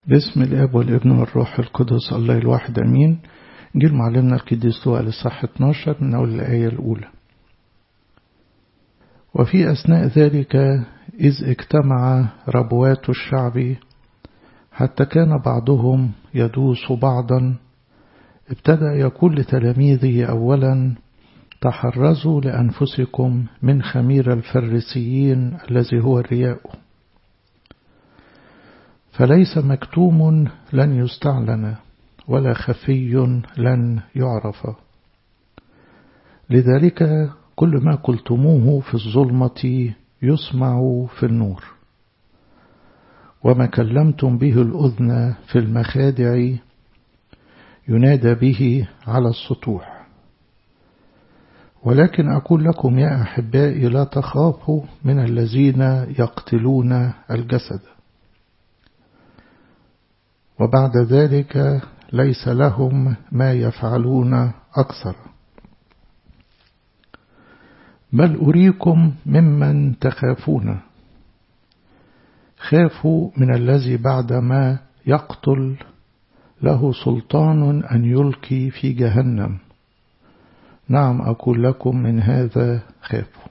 باسم الاب والابن والروح القدس الله الواحد امين جيل معلمنا القديس لوقا للصح 12 من اول الايه الاولى وفي اثناء ذلك اذ اجتمع ربوات الشعب حتى كان بعضهم يدوس بعضا ابتدأ يقول لتلاميذه أولا تحرزوا لأنفسكم من خمير الفريسيين الذي هو الرياء فليس مكتوم لن يستعلن ولا خفي لن يعرف لذلك كل ما قلتموه في الظلمة يسمع في النور وما كلمتم به الأذن في المخادع ينادى به على السطوح ولكن أقول لكم يا أحبائي لا تخافوا من الذين يقتلون الجسد وبعد ذلك ليس لهم ما يفعلون أكثر بل أريكم ممن تخافون خافوا من الذي بعدما يقتل له سلطان أن يلقي في جهنم نعم أقول لكم من هذا خافوا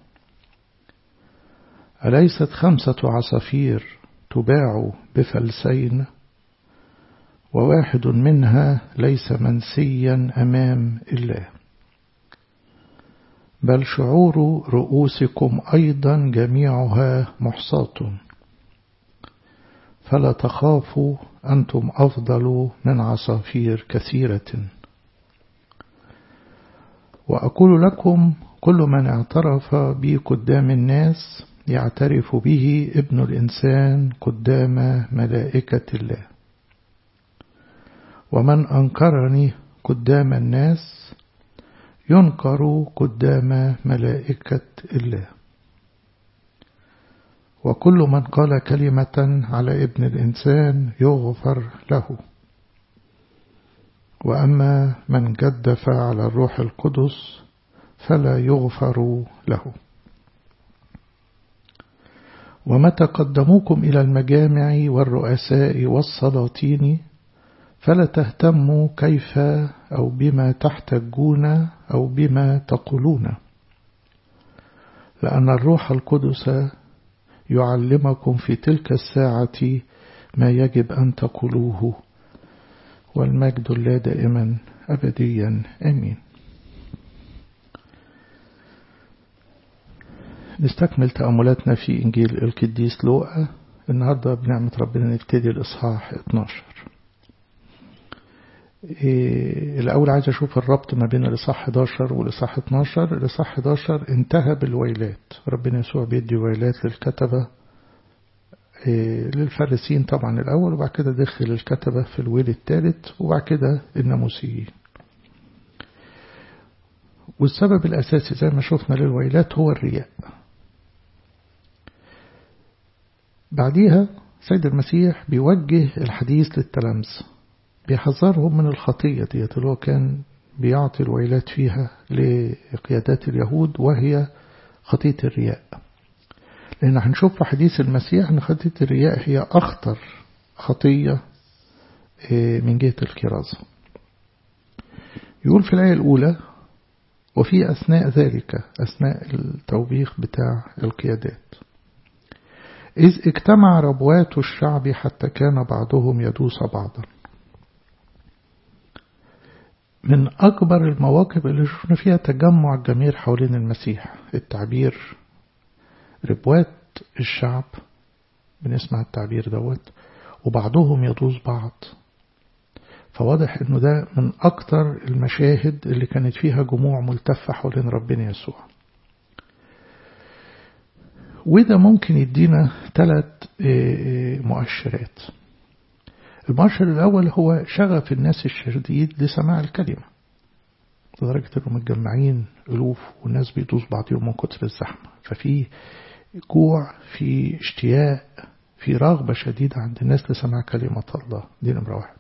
أليست خمسة عصافير تباع بفلسين وواحد منها ليس منسيا أمام الله بل شعور رؤوسكم أيضا جميعها محصاة فلا تخافوا أنتم أفضل من عصافير كثيرة وأقول لكم كل من اعترف بي قدام الناس يعترف به ابن الإنسان قدام ملائكة الله ومن أنكرني قدام الناس ينكر قدام ملائكة الله وكل من قال كلمة على ابن الإنسان يغفر له وأما من جدف على الروح القدس فلا يغفر له ومتى قدموكم إلى المجامع والرؤساء والسلاطين فلا تهتموا كيف أو بما تحتجون أو بما تقولون لأن الروح القدس يعلمكم في تلك الساعة ما يجب أن تقولوه والمجد لا دائما أبديا آمين نستكمل تأملاتنا في إنجيل القديس لوقا النهاردة بنعمة ربنا نبتدي الإصحاح 12 إيه الأول عايز أشوف الربط ما بين الإصحاح 11 والإصحاح 12 الإصحاح 11 انتهى بالويلات ربنا يسوع بيدي ويلات للكتبة إيه للفارسيين طبعا الأول وبعد كده دخل الكتبة في الويل الثالث وبعد كده الناموسيين والسبب الأساسي زي ما شفنا للويلات هو الرياء بعديها سيد المسيح بيوجه الحديث للتلامذة بيحذرهم من الخطية ديت اللي هو كان بيعطي الويلات فيها لقيادات اليهود وهي خطية الرياء لأن هنشوف في حديث المسيح أن خطية الرياء هي أخطر خطية من جهة الكرازة يقول في الآية الأولى وفي أثناء ذلك أثناء التوبيخ بتاع القيادات إذ اجتمع ربوات الشعب حتى كان بعضهم يدوس بعضا من أكبر المواقف اللي شفنا فيها تجمع الجماهير حوالين المسيح التعبير ربوات الشعب بنسمع التعبير دوت وبعضهم يدوس بعض فواضح انه ده من اكتر المشاهد اللي كانت فيها جموع ملتفة حوالين ربنا يسوع وده ممكن يدينا ثلاث مؤشرات المؤشر الأول هو شغف الناس الشديد لسماع الكلمة لدرجة أنهم متجمعين ألوف والناس بيدوس بعضهم من كتر الزحمة ففي جوع في اشتياق في رغبة شديدة عند الناس لسماع كلمة الله دي نمرة واحد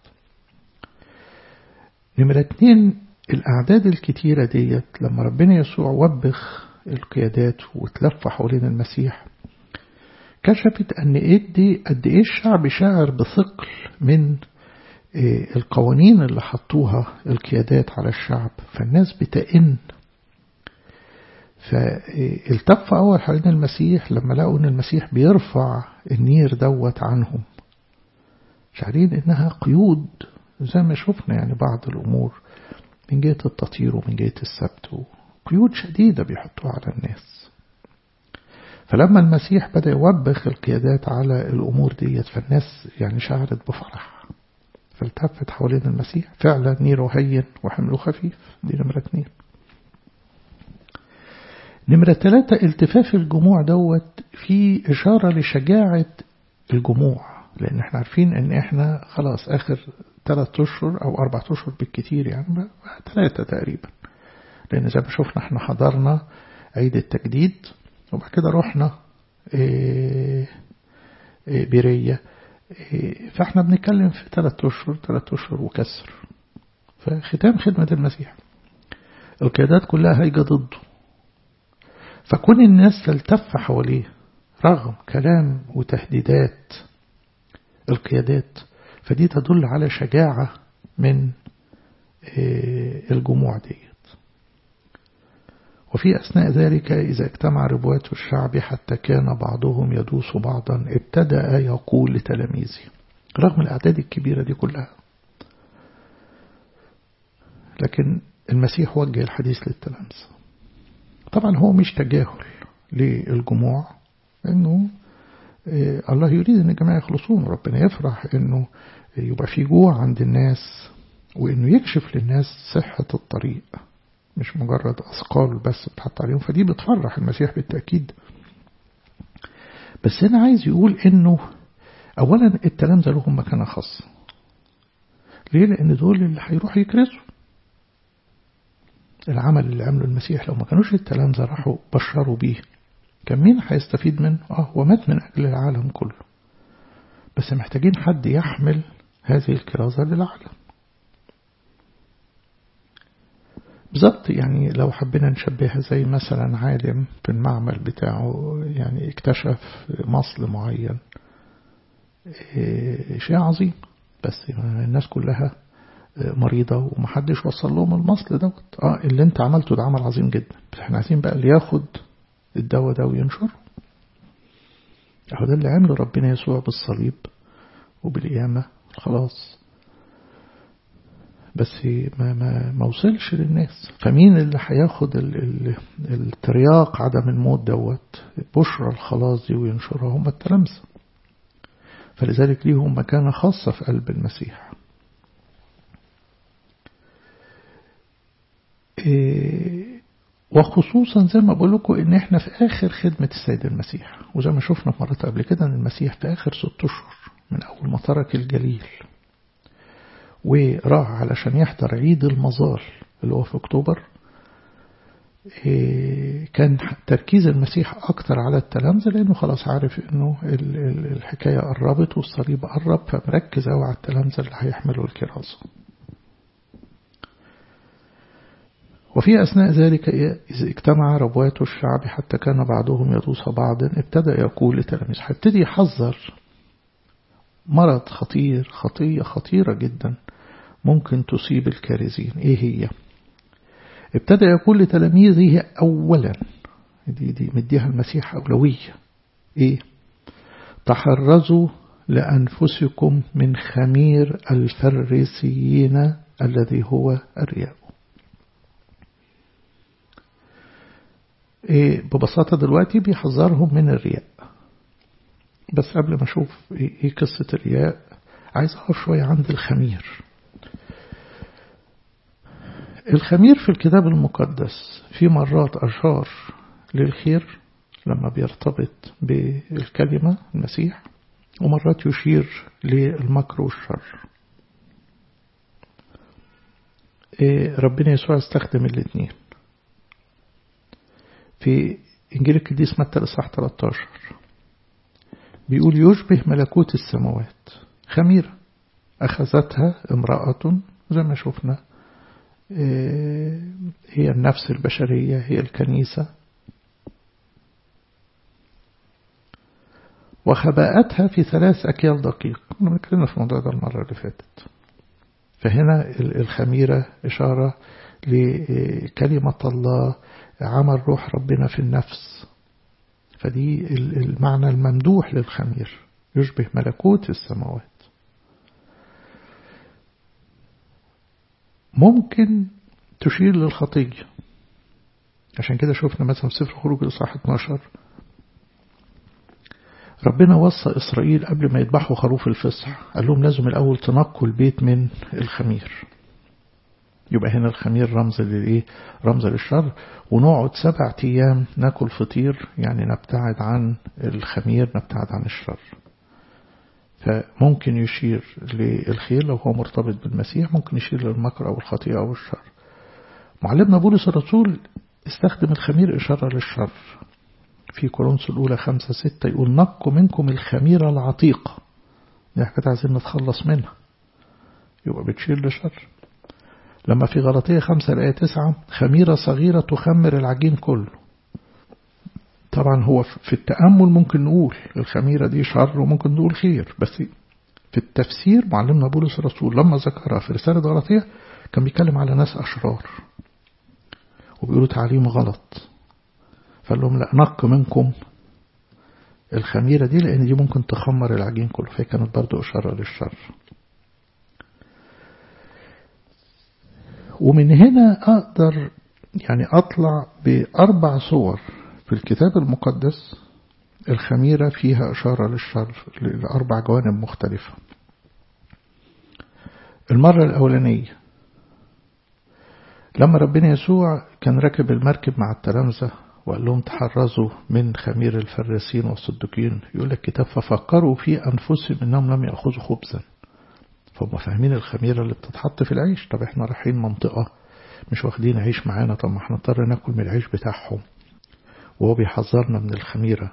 نمرة اتنين الأعداد الكتيرة ديت لما ربنا يسوع وبخ القيادات وتلف حوالين المسيح كشفت أن إدي قد إيه الشعب شاعر بثقل من القوانين اللي حطوها القيادات على الشعب فالناس بتئن فالتف أول حوالين المسيح لما لقوا أن المسيح بيرفع النير دوت عنهم شعرين إنها قيود زي ما شفنا يعني بعض الأمور من جهة التطهير ومن جهة السبت قيود شديدة بيحطوها على الناس فلما المسيح بدأ يوبخ القيادات على الأمور ديت فالناس يعني شعرت بفرح فالتفت حوالين المسيح فعلا نيره هين وحمله خفيف دي نمرة اتنين نمرة ثلاثة التفاف الجموع دوت في إشارة لشجاعة الجموع لأن احنا عارفين ان احنا خلاص آخر ثلاثة أشهر أو أربعة أشهر بالكتير يعني ثلاثة تقريبا لأن زي ما شفنا احنا حضرنا عيد التجديد وبعد كده رحنا ايه ايه بيرية ايه فاحنا بنتكلم في ثلاثة أشهر ثلاثة أشهر وكسر فختام خدمة المسيح القيادات كلها هيجة ضده فكون الناس تلتف حواليه رغم كلام وتهديدات القيادات فدي تدل على شجاعة من الجموع ديت وفي أثناء ذلك إذا اجتمع ربوات الشعب حتى كان بعضهم يدوس بعضا ابتدأ يقول لتلاميذه رغم الأعداد الكبيرة دي كلها لكن المسيح وجه الحديث للتلامذة طبعا هو مش تجاهل للجموع انه الله يريد ان الجماعة يخلصون ربنا يفرح انه يبقى في جوع عند الناس وانه يكشف للناس صحة الطريق مش مجرد اثقال بس بتحط عليهم فدي بتفرح المسيح بالتأكيد بس هنا عايز يقول انه اولا التلامذة لهم مكانة خاصة ليه لان دول اللي هيروحوا يكرزوا العمل اللي عمله المسيح لو ما كانوش التلامذة راحوا بشروا بيه كان مين هيستفيد منه اه هو مات من أجل العالم كله بس محتاجين حد يحمل هذه الكرازة للعالم بالظبط يعني لو حبينا نشبهها زي مثلا عالم في المعمل بتاعه يعني اكتشف مصل معين شيء عظيم بس الناس كلها مريضة ومحدش وصل لهم المصل دوت اه اللي انت عملته ده عمل عظيم جدا بس احنا عايزين بقى اللي ياخد الدواء ده وينشره اهو ده اللي عمله ربنا يسوع بالصليب وبالقيامة خلاص بس ما ما ما وصلش للناس فمين اللي هياخد الترياق عدم الموت دوت بشرى الخلاص دي وينشرها هم التلامذة فلذلك ليهم مكانة خاصة في قلب المسيح إيه وخصوصا زي ما بقول لكم ان احنا في اخر خدمة السيد المسيح وزي ما شفنا في مرات قبل كده ان المسيح في اخر ست اشهر من اول ما ترك الجليل وراح علشان يحضر عيد المظال اللي هو في اكتوبر كان تركيز المسيح اكتر على التلامذة لانه خلاص عارف انه الحكاية قربت والصليب قرب فمركز قوي على التلامذة اللي هيحملوا الكرازة وفي أثناء ذلك إذا اجتمع ربوات الشعب حتى كان بعضهم يدوس بعضا ابتدأ يقول لتلاميذ هيبتدي يحذر مرض خطير خطية خطيرة جدا ممكن تصيب الكارزين إيه هي ابتدأ يقول لتلاميذه أولا دي, دي مديها المسيح أولوية إيه تحرزوا لأنفسكم من خمير الفريسيين الذي هو الرياء إيه ببساطة دلوقتي بيحذرهم من الرياء بس قبل ما أشوف إيه قصة الرياء عايز أقف شوية عند الخمير الخمير في الكتاب المقدس في مرات أشار للخير لما بيرتبط بالكلمة المسيح ومرات يشير للمكر والشر إيه ربنا يسوع استخدم الاثنين في إنجيل القديس متى الإصحاح 13 بيقول يشبه ملكوت السماوات خميرة أخذتها امرأة زي ما شفنا هي النفس البشرية هي الكنيسة وخباءتها في ثلاث أكيال دقيق كنا بنتكلم في الموضوع ده المرة اللي فاتت فهنا الخميرة إشارة لكلمة الله عمل روح ربنا في النفس فدي المعنى الممدوح للخمير يشبه ملكوت السماوات ممكن تشير للخطية عشان كده شفنا مثلا في سفر خروج الإصحاح 12 ربنا وصى إسرائيل قبل ما يذبحوا خروف الفصح قال لهم لازم الأول تنقوا البيت من الخمير يبقى هنا الخمير رمز للإيه رمز للشر ونقعد سبع أيام ناكل فطير يعني نبتعد عن الخمير نبتعد عن الشر فممكن يشير للخير لو هو مرتبط بالمسيح ممكن يشير للمكر أو الخطيئة أو الشر معلمنا بولس الرسول استخدم الخمير إشارة للشر في كورنثوس الأولى خمسة ستة يقول نقوا منكم الخميرة العتيقة دي حاجات عايزين نتخلص منها يبقى بتشير لشر لما في غلطية خمسة الآية تسعة خميرة صغيرة تخمر العجين كله طبعا هو في التأمل ممكن نقول الخميرة دي شر وممكن نقول خير بس في التفسير معلمنا بولس الرسول لما ذكرها في رسالة غلطية كان بيتكلم على ناس أشرار وبيقولوا تعليم غلط فقال لهم لا نق منكم الخميرة دي لأن دي ممكن تخمر العجين كله فهي كانت برضو إشارة للشر ومن هنا أقدر يعني أطلع بأربع صور في الكتاب المقدس الخميرة فيها إشارة للشر لأربع جوانب مختلفة المرة الأولانية لما ربنا يسوع كان راكب المركب مع التلامذة وقال لهم تحرزوا من خمير الفراسين والصدقين يقول لك كتاب ففكروا في أنفسهم أنهم لم يأخذوا خبزا فهم فاهمين الخميرة اللي بتتحط في العيش طب احنا رايحين منطقة مش واخدين عيش معانا طب ما احنا نضطر ناكل من العيش بتاعهم وهو بيحذرنا من الخميرة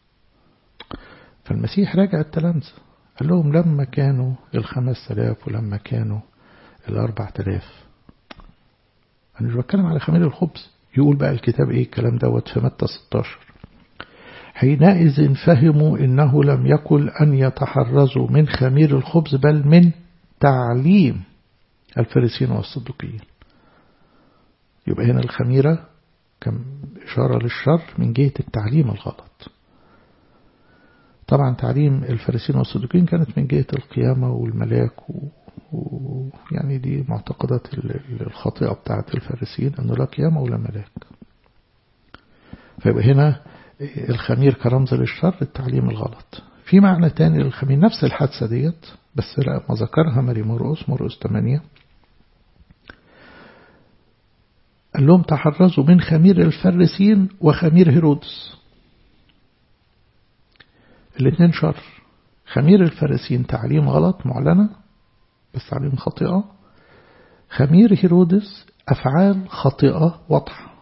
فالمسيح راجع التلامذة قال لهم لما كانوا الخمس تلاف ولما كانوا الأربع تلاف أنا مش بتكلم على خمير الخبز يقول بقى الكتاب إيه الكلام دوت في متى 16 حينئذ فهموا إنه لم يكن أن يتحرزوا من خمير الخبز بل من تعليم الفريسين والصدقيين يبقى هنا الخميرة كان إشارة للشر من جهة التعليم الغلط طبعا تعليم الفارسين والصديقين كانت من جهة القيامة والملاك ويعني و... دي معتقدات الخاطئة بتاعة الفارسين أنه لا قيامة ولا ملاك فيبقى هنا الخمير كرمز للشر التعليم الغلط في معنى تاني للخمير نفس الحادثة ديت بس لا ما ذكرها ماري مرقس مرقس 8 قال لهم تحرزوا من خمير الفرسين وخمير هيرودس الاثنين شر خمير الفارسين تعليم غلط معلنة بس تعليم خاطئة خمير هيرودس أفعال خاطئة واضحة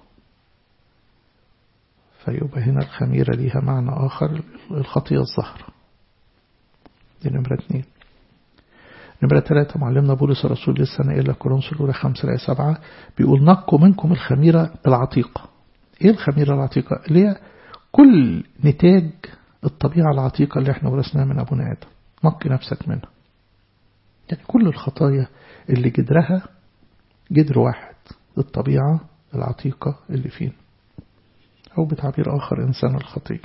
فيبقى هنا الخميرة ليها معنى آخر الخطية الظاهرة دي نمرة اتنين نمرة ثلاثة معلمنا بولس الرسول لسه نقل كورنثوس الأولى خمسة لآية سبعة بيقول نقوا منكم الخميرة العتيقة إيه الخميرة العتيقة؟ اللي هي كل نتاج الطبيعة العتيقة اللي احنا ورثناها من أبونا آدم نقي نفسك منها يعني كل الخطايا اللي جدرها جدر واحد الطبيعة العتيقة اللي فينا أو بتعبير آخر إنسان الخطية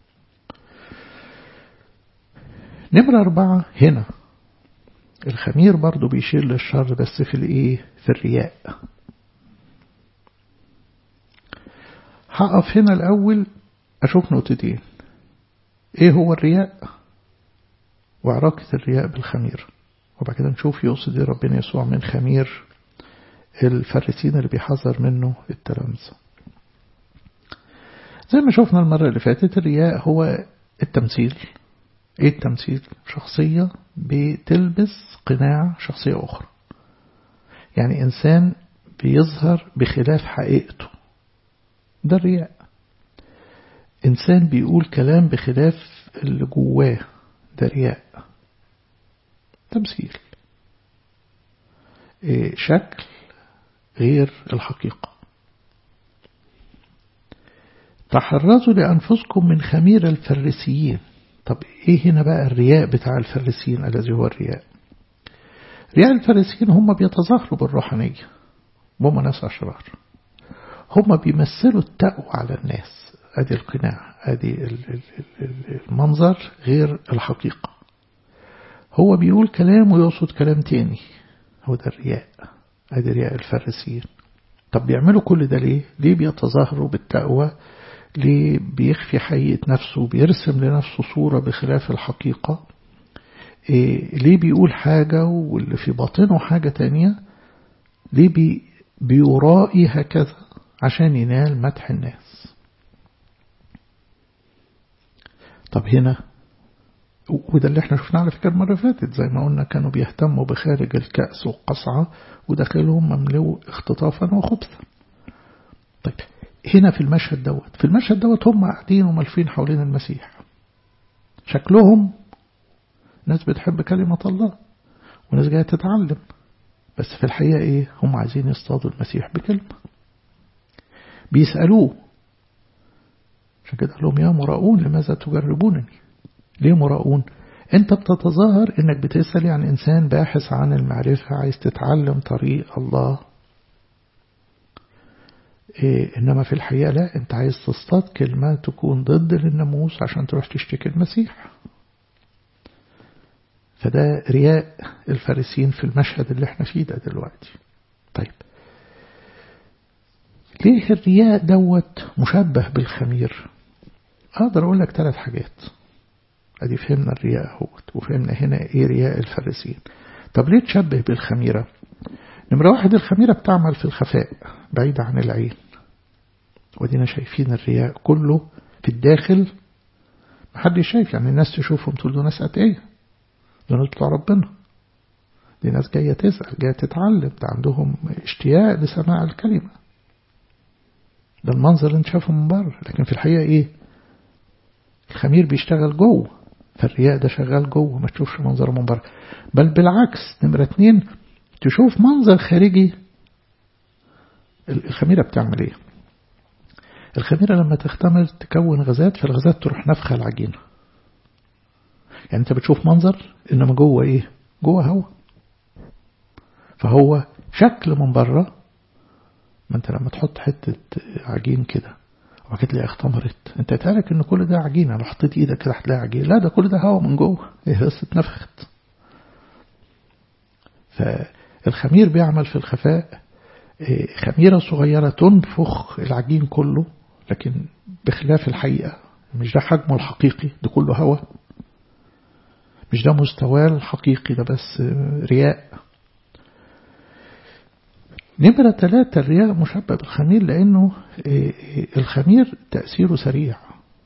نمرة أربعة هنا الخمير برضو بيشير للشر بس في الإيه في الرياء هقف هنا الأول أشوف نقطتين إيه هو الرياء وعلاقة الرياء بالخمير وبعد كده نشوف يقصد إيه ربنا يسوع من خمير الفارسين اللي بيحذر منه التلامذة زي ما شفنا المرة اللي فاتت الرياء هو التمثيل ايه التمثيل شخصية بتلبس قناع شخصية أخرى يعني إنسان بيظهر بخلاف حقيقته ده الرياء إنسان بيقول كلام بخلاف اللي جواه ده رياء تمثيل إيه شكل غير الحقيقة تحرزوا لأنفسكم من خمير الفريسيين طب ايه هنا بقى الرياء بتاع الفريسين الذي هو الرياء رياء الفريسين هم بيتظاهروا بالروحانية هم ناس أشرار هم بيمثلوا التقوى على الناس ادي القناع ادي المنظر غير الحقيقة هو بيقول كلام ويقصد كلام تاني هو ده الرياء ادي رياء الفريسيين طب بيعملوا كل ده ليه ليه بيتظاهروا بالتقوى ليه بيخفي حقيقة نفسه بيرسم لنفسه صورة بخلاف الحقيقة إيه ليه بيقول حاجة واللي في باطنه حاجة تانية ليه بي بيرائي هكذا عشان ينال مدح الناس طب هنا وده اللي احنا شفناه على فكرة المرة فاتت زي ما قلنا كانوا بيهتموا بخارج الكأس والقصعة وداخلهم مملو اختطافا وخبثا طيب هنا في المشهد دوت في المشهد دوت هم قاعدين وملفين حوالين المسيح شكلهم ناس بتحب كلمة الله وناس جاية تتعلم بس في الحقيقة ايه هم عايزين يصطادوا المسيح بكلمة بيسألوه عشان كده قال لهم يا مراؤون لماذا تجربونني ليه مراؤون انت بتتظاهر انك بتسأل عن انسان باحث عن المعرفة عايز تتعلم طريق الله إيه إنما في الحقيقة لا أنت عايز تصطاد كلمة تكون ضد للناموس عشان تروح تشتكي المسيح فده رياء الفارسيين في المشهد اللي احنا فيه ده دلوقتي طيب ليه الرياء دوت مشبه بالخمير أقدر أقول لك ثلاث حاجات أدي فهمنا الرياء اهوت وفهمنا هنا إيه رياء الفارسيين طب ليه تشبه بالخميرة نمرة واحد الخميرة بتعمل في الخفاء بعيدة عن العين ودينا شايفين الرياء كله في الداخل محدش شايف يعني الناس تشوفهم تقول له ناس ايه دول بتوع ربنا دي ناس جاية تسأل جاية تتعلم ده عندهم اشتياق لسماع الكلمة ده المنظر اللي انت شافه من بره لكن في الحقيقة ايه الخمير بيشتغل جوه فالرياء ده شغال جوه ما تشوفش منظره من بره بل بالعكس نمرة اتنين تشوف منظر خارجي الخميرة بتعمل ايه الخميرة لما تختمر تكون غازات فالغازات تروح نفخة العجينة يعني انت بتشوف منظر انما جوه ايه جوه هوا فهو شكل من بره ما انت لما تحط حتة عجين كده وبعد كده تلاقيها اختمرت انت تقالك ان كل ده عجينة لو حطيت ايدك كده هتلاقي عجين لا ده كل ده هوا من جوه هي بس اتنفخت فالخمير بيعمل في الخفاء خميرة صغيرة تنفخ العجين كله لكن بخلاف الحقيقة مش ده حجمه الحقيقي ده كله هوا مش ده مستواه الحقيقي ده بس رياء نمرة ثلاثة الرياء مشبه بالخمير لأنه الخمير تأثيره سريع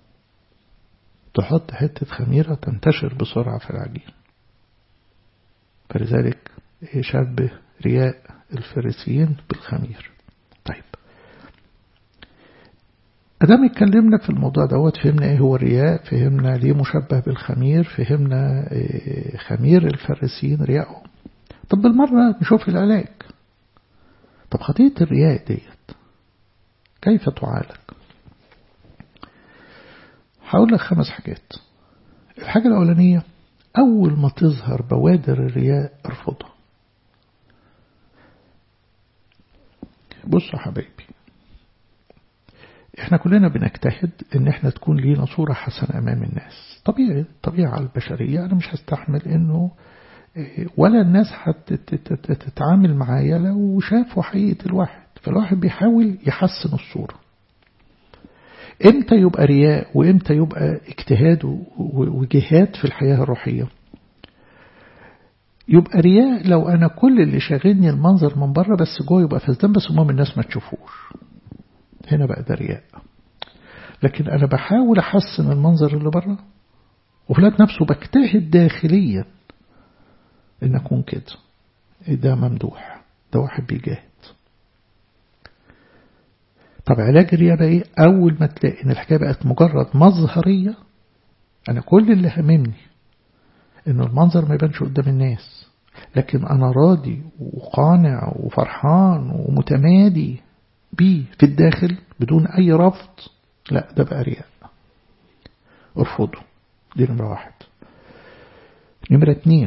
تحط حتة خميرة تنتشر بسرعة في العجين فلذلك يشبه رياء الفريسيين بالخمير طيب أدام اتكلمنا في الموضوع دوت فهمنا ايه هو الرياء فهمنا ليه مشبه بالخمير فهمنا إيه خمير الفريسيين رياءهم طب بالمرة نشوف العلاج طب خطية الرياء ديت كيف تعالج هقول لك خمس حاجات الحاجة الأولانية أول ما تظهر بوادر الرياء ارفضها بصوا حبايبي احنا كلنا بنجتهد ان احنا تكون لينا صورة حسنة امام الناس طبيعي طبيعة البشرية انا مش هستحمل انه ولا الناس هتتعامل معايا لو شافوا حقيقة الواحد فالواحد بيحاول يحسن الصورة امتى يبقى رياء وامتى يبقى اجتهاد وجهاد في الحياة الروحية يبقى رياء لو انا كل اللي شاغلني المنظر من بره بس جوه يبقى فسدان بس المهم الناس ما تشوفوش هنا بقى ده رياء لكن انا بحاول احسن المنظر اللي بره وفي الوقت نفسه بجتهد داخليا ان اكون كده ده ممدوح ده واحد بيجاهد طب علاج الرياء بقى ايه اول ما تلاقي ان الحكايه بقت مجرد مظهريه انا كل اللي هممني ان المنظر ما يبانش قدام الناس لكن انا راضي وقانع وفرحان ومتمادي بيه في الداخل بدون اي رفض لا ده بقى رياء ارفضه دي نمرة واحد نمرة اتنين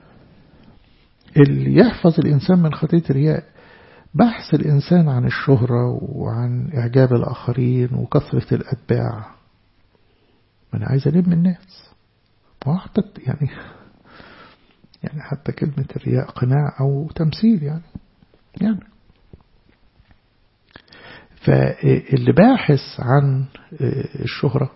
اللي يحفظ الإنسان من خطية الرياء بحث الإنسان عن الشهرة وعن إعجاب الآخرين وكثرة الأتباع ما أنا عايز ألم الناس وحتى يعني يعني حتى كلمة الرياء قناع أو تمثيل يعني يعني فاللي باحث عن الشهرة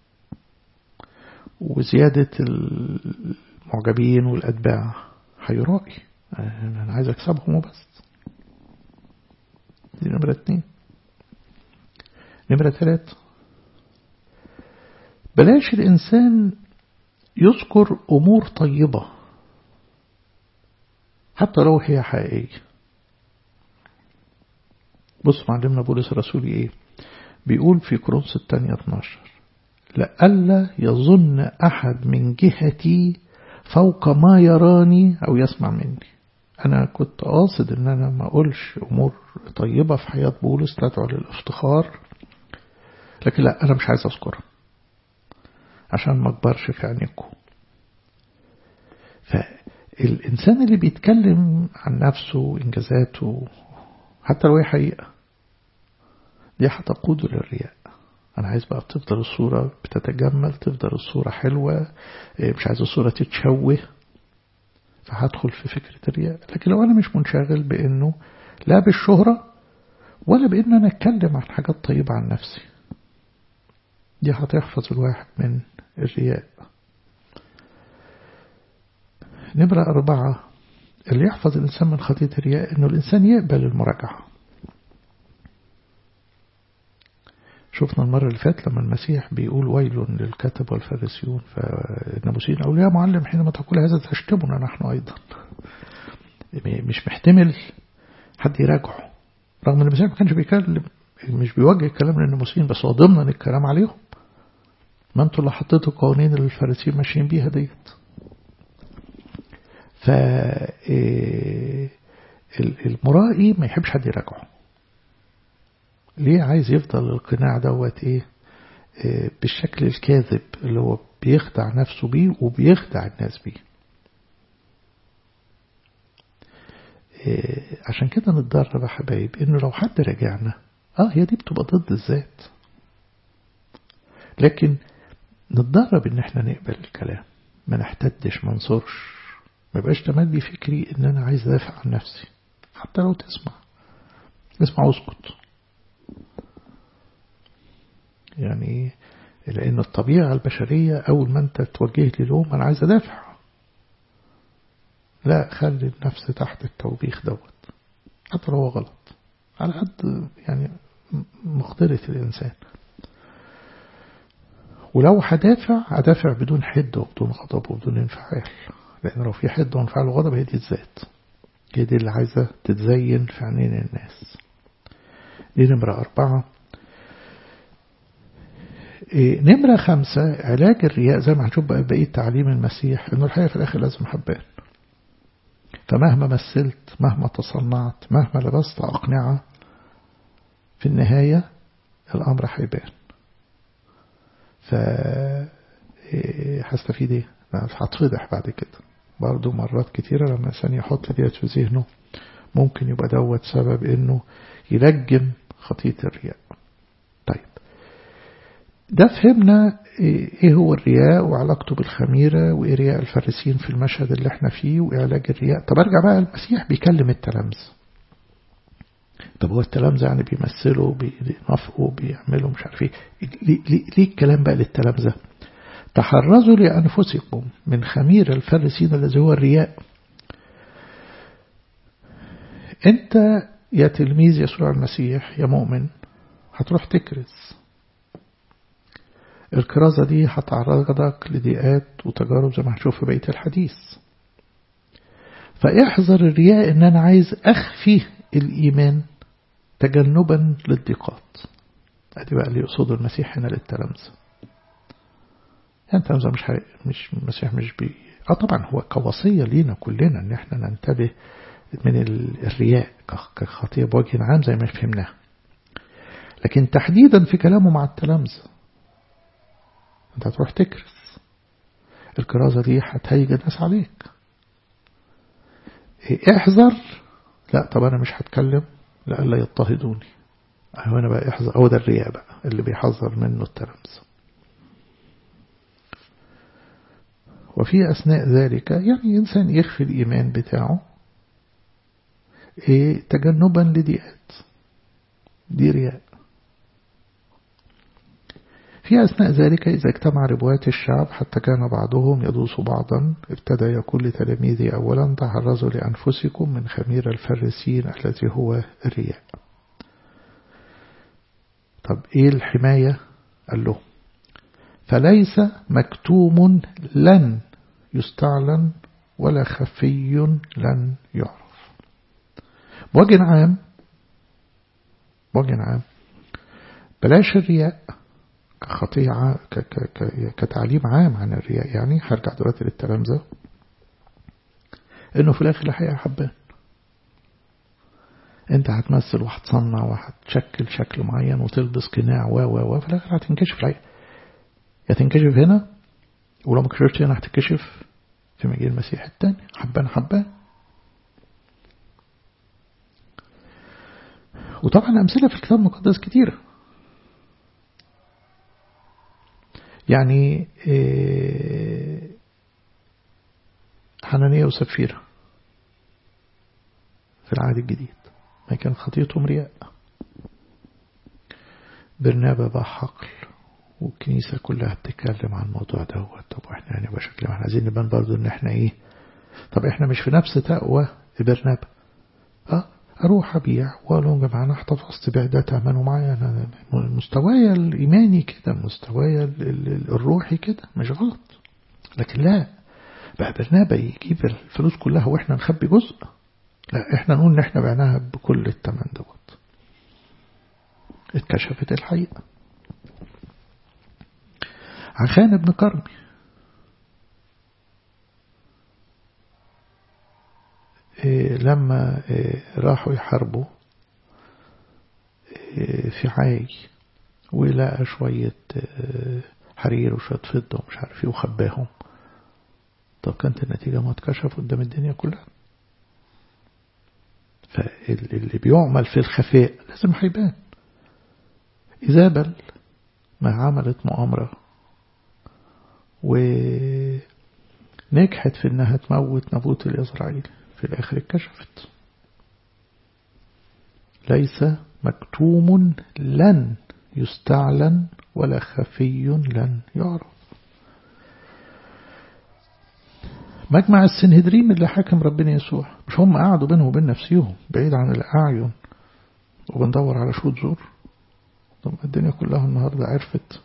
وزيادة المعجبين والأتباع هيرائي أنا عايز أكسبهم وبس دي نمرة اتنين نمرة ثلاثة بلاش الإنسان يذكر أمور طيبة حتى لو هي حقيقية بص معلمنا بولس الرسول ايه بيقول في كورنثوس الثانية 12 لئلا يظن أحد من جهتي فوق ما يراني أو يسمع مني أنا كنت قاصد أن أنا ما أقولش أمور طيبة في حياة بولس تدعو للافتخار لكن لا أنا مش عايز أذكرها عشان ما أكبرش في عينيكم فالإنسان اللي بيتكلم عن نفسه وإنجازاته حتى لو هي حقيقة دي هتقوده للرياء أنا عايز بقى تفضل الصورة بتتجمل تفضل الصورة حلوة مش عايز الصورة تتشوه فهدخل في فكرة الرياء لكن لو أنا مش منشغل بأنه لا بالشهرة ولا بأن أنا أتكلم عن حاجات طيبة عن نفسي دي هتحفظ الواحد من الرياء نمرة أربعة اللي يحفظ الإنسان من خطية الرياء أنه الإنسان يقبل المراجعة شفنا المرة اللي فاتت لما المسيح بيقول ويل للكتب والفارسيون فالناموسيين أو يا معلم حينما تقول هذا تشتمنا نحن أيضا مش محتمل حد يراجعه رغم ان المسيح ما كانش بيكلم مش بيوجه الكلام للناموسيين بس هو ضمن الكلام عليهم ما انتوا اللي حطيتوا قوانين الفارسيين ماشيين بيها ديت ف المرائي ما يحبش حد يراجعه ليه عايز يفضل القناع دوت ايه بالشكل الكاذب اللي هو بيخدع نفسه بيه وبيخدع الناس بيه عشان كده نتدرب يا حبايب انه لو حد راجعنا اه هي دي بتبقى ضد الذات لكن نتدرب ان احنا نقبل الكلام ما نحتدش ما نصرش ما يبقاش تملي فكري ان انا عايز ادافع عن نفسي حتى لو تسمع اسمع واسكت يعني لان الطبيعة البشرية اول ما انت توجه لي لوم انا عايز ادافع لا خلي النفس تحت التوبيخ دوت حتى لو هو غلط على قد يعني مقدرة الإنسان ولو هدافع هدافع بدون حد وبدون غضب وبدون انفعال لأن لو في حد وانفعال وغضب هي دي الذات هي دي اللي عايزة تتزين في عينين الناس دي نمرة أربعة نمرة خمسة علاج الرياء زي ما هنشوف بقى بقية تعليم المسيح إنه الحقيقة في الآخر لازم حبان فمهما مثلت مهما تصنعت مهما لبست أقنعة في النهاية الأمر هيبان ف هستفيد ايه هتفضح بعد كده برضو مرات كتيرة لما الإنسان يحط ديت في ذهنه ممكن يبقى دوت سبب انه يلجم خطية الرياء طيب ده فهمنا ايه هو الرياء وعلاقته بالخميرة وايه رياء الفارسين في المشهد اللي احنا فيه وعلاج الرياء طب ارجع بقى المسيح بيكلم التلامذة طب هو التلامذة يعني بيمثلوا بينافقوا بيعملوا مش عارف ايه ليه, ليه, ليه الكلام بقى للتلامذة تحرزوا لأنفسكم من خمير الفارسين الذي هو الرياء انت يا تلميذ يسوع المسيح يا مؤمن هتروح تكرز الكرازة دي هتعرضك لضيقات وتجارب زي ما هنشوف في بقية الحديث فاحذر الرياء ان انا عايز اخفي الايمان تجنبا للضيقات ادي بقى اللي يقصده المسيح هنا للتلامذة يعني التلامذة مش حي... مش المسيح مش بي اه طبعا هو كوصية لينا كلنا ان احنا ننتبه من الرياء كخطية بوجه عام زي ما فهمناها لكن تحديدا في كلامه مع التلامذة انت هتروح تكرس الكرازة دي هتهيج الناس عليك احذر لا طب أنا مش هتكلم لألا يضطهدوني أهو أنا بقى احذر هو ده الرياء بقى اللي بيحذر منه التلامذة وفي أثناء ذلك يعني إنسان يخفي الإيمان بتاعه إيه تجنبا لديات دي رياء في أثناء ذلك إذا اجتمع ربوات الشعب حتى كان بعضهم يدوس بعضا ابتدى يقول لتلاميذي أولا تحرزوا لأنفسكم من خمير الفرسين الذي هو الرياء طب إيه الحماية قال له فليس مكتوم لن يستعلن ولا خفي لن يعرف بوجه عام بوجه عام بلاش الرياء كخطيعة كتعليم عام عن الرياء يعني هرجع دلوقتي للتلامذة انه في الاخر الحقيقة حبان انت هتمثل وهتصنع وهتشكل شكل معين وتلبس قناع و و و في الاخر هتنكشف الحقيقة يا تنكشف هنا ولو ما كشفتش هنا هتكشف في مجيء المسيح الثاني حبان حبان وطبعا أمثلة في الكتاب المقدس كتيرة يعني حنانية وسفيرة في العهد الجديد ما كانت خطيتهم رياء برنابا بقى حقل والكنيسة كلها بتتكلم عن الموضوع دوت طب احنا يعني بشكل احنا عايزين نبان برضو ان احنا ايه طب احنا مش في نفس تقوى برنابا اه اروح ابيع واقول لهم جماعه انا احتفظت بيع ده تامنوا معايا انا مستوايا الايماني كده مستوايا الروحي كده مش غلط لكن لا بقى برنابا يجيب الفلوس كلها واحنا نخبي جزء لا احنا نقول ان احنا بعناها بكل الثمن دوت اتكشفت الحقيقه عخان ابن كرمي إيه لما إيه راحوا يحاربوا إيه في عاي ولقى شوية حرير وشوية فضة ومش عارف ايه وخباهم طب كانت النتيجة ما اتكشف قدام الدنيا كلها فاللي بيعمل في الخفاء لازم هيبان إيزابل ما عملت مؤامرة ونجحت في انها تموت نبوت الإسرائيلي في الآخر اتكشفت ليس مكتوم لن يستعلن ولا خفي لن يعرف مجمع السنهدريم اللي حاكم ربنا يسوع مش هم قعدوا بينهم وبين نفسيهم بعيد عن الأعين وبندور على شهود زور طب الدنيا كلها النهاردة عرفت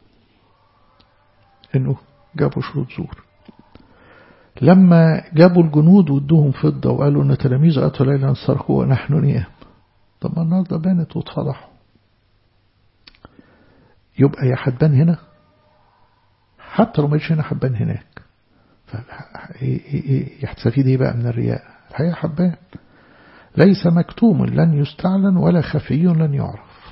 انه جابوا شهود زور لما جابوا الجنود وادوهم فضة وقالوا ان تلاميذ اتوا ليلا صرخوا ونحن نيام طب ما النهارده بانت واتفضحوا يبقى يا حبان هنا حتى لو مش هنا حبان هناك يستفيد ايه بقى من الرياء الحقيقة حبان ليس مكتوم لن يستعلن ولا خفي لن يعرف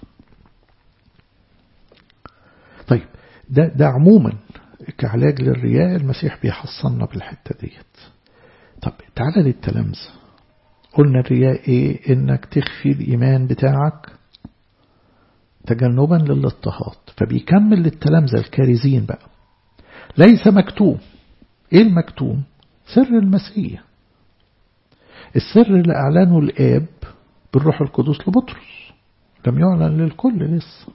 طيب ده, ده عموما كعلاج للرياء المسيح بيحصلنا بالحتة ديت طب تعالى للتلامذة قلنا الرياء ايه انك تخفي الايمان بتاعك تجنبا للاضطهاد فبيكمل للتلامذة الكارزين بقى ليس مكتوم ايه المكتوم سر المسيح السر اللي اعلنه الاب بالروح القدس لبطرس لم يعلن للكل لسه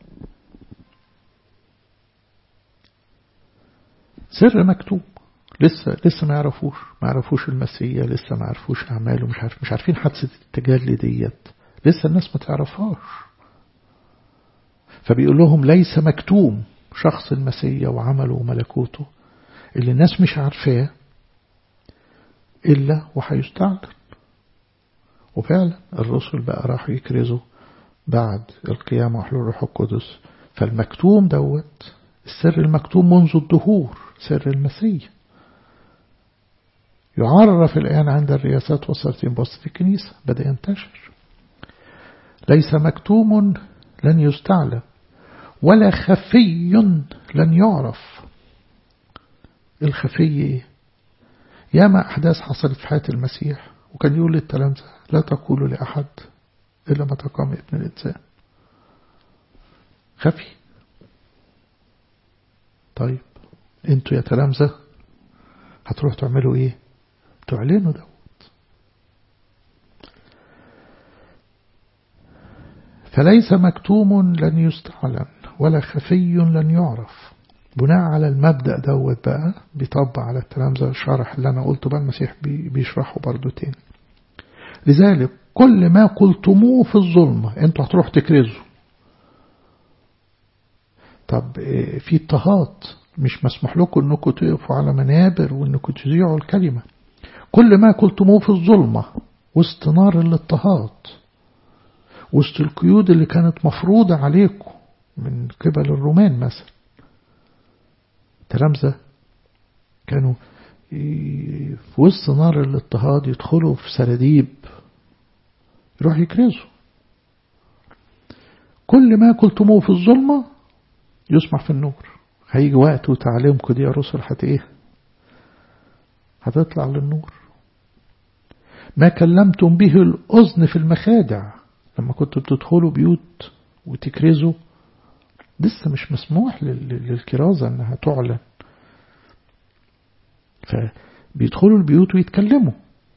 سر مكتوب لسه لسه ما يعرفوش ما يعرفوش المسيح لسه ما يعرفوش أعماله مش عارف مش عارفين حادثة التجلي ديت لسه الناس ما تعرفهاش فبيقول لهم ليس مكتوم شخص المسيح وعمله وملكوته اللي الناس مش عارفاه إلا وهيستعلن وفعلا الرسل بقى راحوا يكرزوا بعد القيامة وحلول الروح القدس فالمكتوم دوت السر المكتوم منذ الدهور سر المسيح يعرف الآن عند الرئاسات والسلاطين بوسط الكنيسة بدأ ينتشر ليس مكتوم لن يستعلم ولا خفي لن يعرف الخفي ياما أحداث حصلت في حياة المسيح وكان يقول للتلامذة لا تقولوا لأحد إلا ما تقام ابن الإنسان خفي طيب انتوا يا تلامذة هتروح تعملوا ايه تعلنوا دوت فليس مكتوم لن يستعلن ولا خفي لن يعرف بناء على المبدأ دوت بقى بيطبق على التلامذة الشرح اللي أنا قلته بقى المسيح بيشرحه برضو تاني لذلك كل ما قلتموه في الظلمة انتوا هتروحوا تكرزوا طب في اضطهاد مش مسموح لكم انكم تقفوا على منابر وانكم تذيعوا الكلمة كل ما قلتموه في الظلمة وسط نار الاضطهاد وسط القيود اللي كانت مفروضة عليكم من قبل الرومان مثلا تلامذة كانوا في وسط نار الاضطهاد يدخلوا في سراديب يروح يكرزوا كل ما قلتموه في الظلمة يسمع في النور هيجي وقت وتعليمكم دي يا رسل هت ايه هتطلع للنور ما كلمتم به الأذن في المخادع لما كنتوا بتدخلوا بيوت وتكرزوا لسه مش مسموح للكرازة انها تعلن فبيدخلوا البيوت ويتكلموا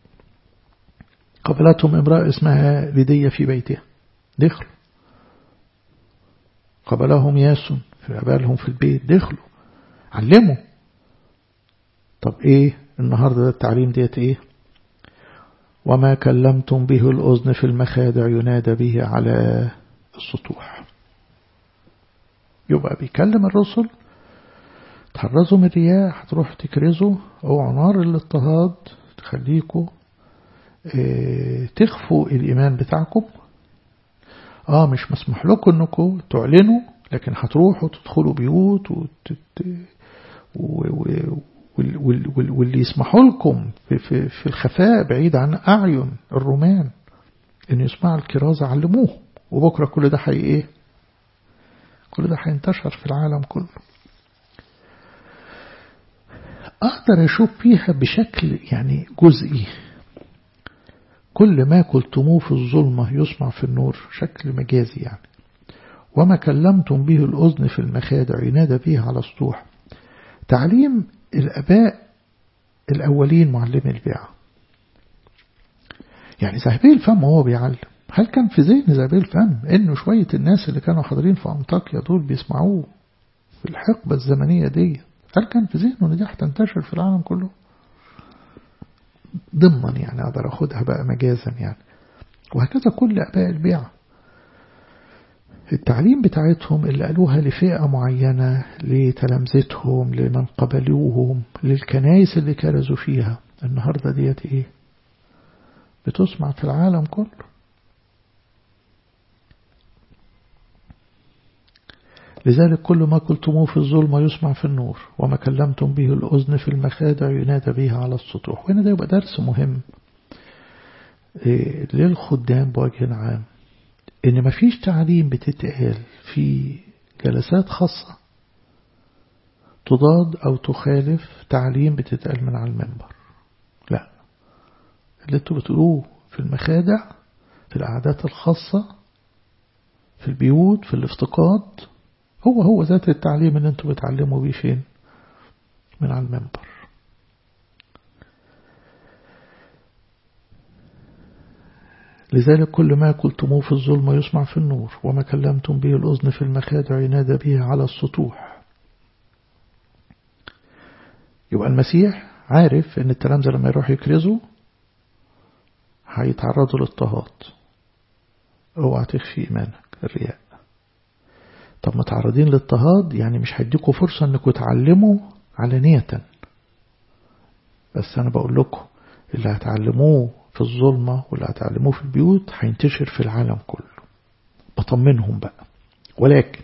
قبلتهم امرأة اسمها ليدية في بيتها دخلوا قبلهم ياسون في قبلهم في البيت دخلوا علموا طب ايه النهاردة ده التعليم ديت ايه وما كلمتم به الأذن في المخادع ينادى به على السطوح يبقى بيكلم الرسل تحرزوا من الرياح تروحوا تكرزوا اوعوا نار الاضطهاد تخليكوا اه تخفوا الإيمان بتاعكم اه مش مسموح لكم انكم تعلنوا لكن هتروحوا تدخلوا بيوت وتت... و... و... واللي يسمحوا لكم في, في, في الخفاء بعيد عن أعين الرومان إن يسمعوا الكرازة علموه وبكرة كل ده حي إيه كل ده هينتشر في العالم كله أقدر أشوف فيها بشكل يعني جزئي كل ما قلتموه في الظلمة يسمع في النور شكل مجازي يعني وما كلمتم به الأذن في المخادع ينادى به على السطوح تعليم الأباء الأولين معلمي البيعة يعني زهبيل الفم وهو بيعلم هل كان في ذهن زهبيل الفم إنه شوية الناس اللي كانوا حاضرين في أنطاكيا دول بيسمعوه في الحقبة الزمنية دي هل كان في ذهنه إن دي هتنتشر في العالم كله ضمن يعني أقدر أخدها بقى مجازا يعني وهكذا كل أباء البيعة التعليم بتاعتهم اللي قالوها لفئة معينة لتلامذتهم لمن قبلوهم للكنائس اللي كرزوا فيها النهاردة ديت ايه بتسمع في العالم كله لذلك كل ما قلتموه في الظلمة يسمع في النور وما كلمتم به الأذن في المخادع ينادى به على السطوح وهنا ده يبقى درس مهم إيه للخدام بوجه عام إن مفيش تعليم بتتقال في جلسات خاصة تضاد أو تخالف تعليم بتتقال من على المنبر لا اللي انتوا بتقولوه في المخادع في القعدات الخاصة في البيوت في الافتقاد هو هو ذات التعليم اللي انتوا بتعلموا بيه فين من على المنبر لذلك كل ما قلتموه في الظلمة يسمع في النور وما كلمتم به الأذن في المخادع ينادى به على السطوح يبقى المسيح عارف ان التلامذة لما يروح يكرزوا هيتعرضوا للاضطهاد اوعى تخفي ايمانك الرياء طب متعرضين للاضطهاد يعني مش هيديكوا فرصة انكم تعلموا علانية بس انا بقول لكم اللي هتعلموه في الظلمة واللي هتعلموه في البيوت هينتشر في العالم كله بطمنهم بقى ولكن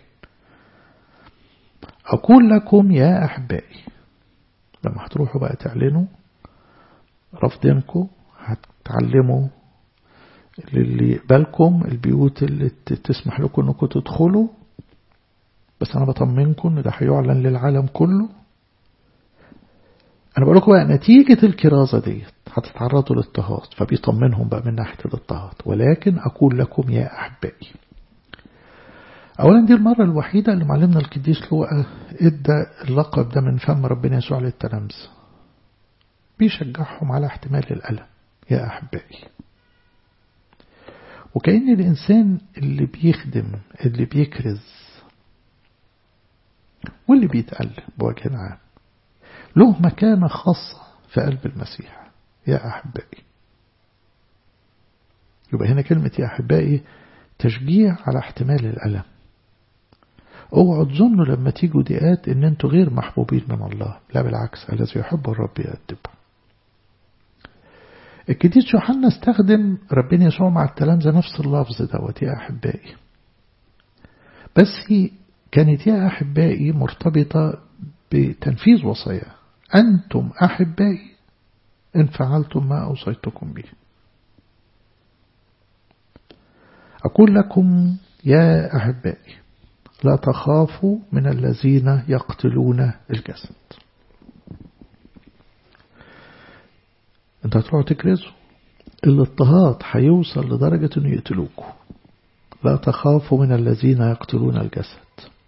أقول لكم يا أحبائي لما هتروحوا بقى تعلنوا رفضينكم هتعلموا للي يقبلكم البيوت اللي تسمح لكم انكم تدخلوا بس انا بطمنكم ان ده هيعلن للعالم كله أنا بقول لكم بقى نتيجة الكرازة ديت هتتعرضوا للاضطهاد فبيطمنهم بقى من ناحية الاضطهاد ولكن أقول لكم يا أحبائي أولا دي المرة الوحيدة اللي معلمنا القديس لوقا ادى اللقب ده من فم ربنا يسوع للتلامذة بيشجعهم على احتمال الألم يا أحبائي وكأن الإنسان اللي بيخدم اللي بيكرز واللي بيتألم بوجه عام له مكانة خاصة في قلب المسيح يا أحبائي يبقى هنا كلمة يا أحبائي تشجيع على احتمال الألم اوعوا تظنوا لما تيجوا دقات ان انتوا غير محبوبين من الله لا بالعكس الذي يحب الرب يأدبه القديس يوحنا استخدم ربنا يسوع مع التلامذة نفس اللفظ دوت يا أحبائي بس هي كانت يا أحبائي مرتبطة بتنفيذ وصايا أنتم أحبائي إن فعلتم ما أوصيتكم به أقول لكم يا أحبائي لا تخافوا من الذين يقتلون الجسد انت هتروحوا تكرزوا الاضطهاد هيوصل لدرجة انه يقتلوكوا لا تخافوا من الذين يقتلون الجسد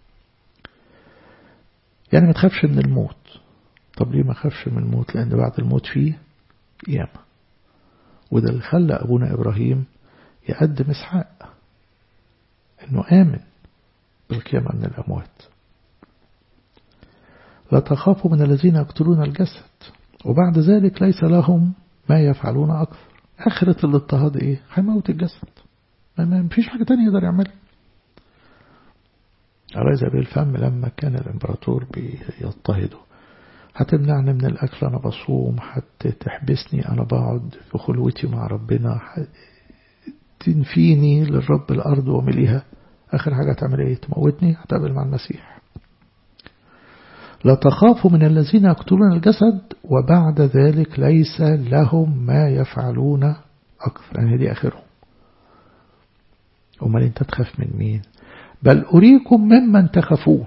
يعني ما تخافش من الموت طب ليه ما خافش من الموت لأن بعد الموت فيه قيامة وده اللي خلى أبونا إبراهيم يقدم إسحاق إنه آمن بالقيامة من الأموات لا تخافوا من الذين يقتلون الجسد وبعد ذلك ليس لهم ما يفعلون أكثر آخرة الاضطهاد إيه؟ هيموت الجسد ما فيش حاجة تانية يقدر يعملها رئيس بالفم لما كان الإمبراطور بيضطهده هتمنعني من الأكل أنا بصوم حتى تحبسني أنا بقعد في خلوتي مع ربنا تنفيني للرب الأرض ومليها آخر حاجة تعمل إيه تموتني هتقابل مع المسيح لا تخافوا من الذين يقتلون الجسد وبعد ذلك ليس لهم ما يفعلون أكثر يعني دي آخرهم أمال أنت تخاف من مين بل أريكم ممن تخافون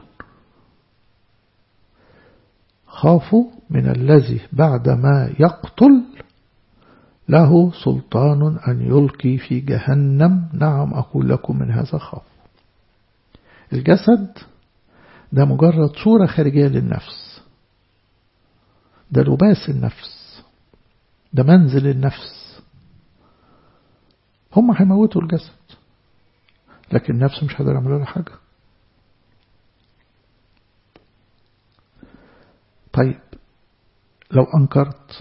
خافوا من الذي بعدما يقتل له سلطان أن يلقي في جهنم نعم أقول لكم من هذا خاف الجسد ده مجرد صورة خارجية للنفس ده لباس النفس ده منزل النفس هم هيموتوا الجسد لكن النفس مش هقدر يعمل لها حاجة طيب لو أنكرت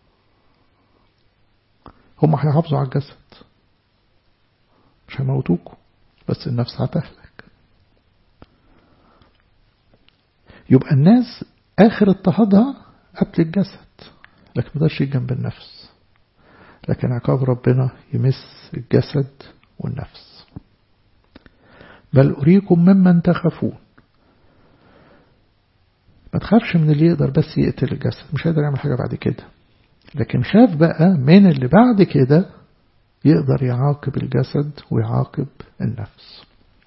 هم هيحافظوا على الجسد مش هيموتوكوا بس النفس هتهلك يبقى الناس آخر اضطهادها قتل الجسد لكن ما ده جنب النفس لكن عقاب ربنا يمس الجسد والنفس بل أريكم ممن تخافون ما تخافش من اللي يقدر بس يقتل الجسد مش هيقدر يعمل حاجة بعد كده لكن خاف بقى من اللي بعد كده يقدر يعاقب الجسد ويعاقب النفس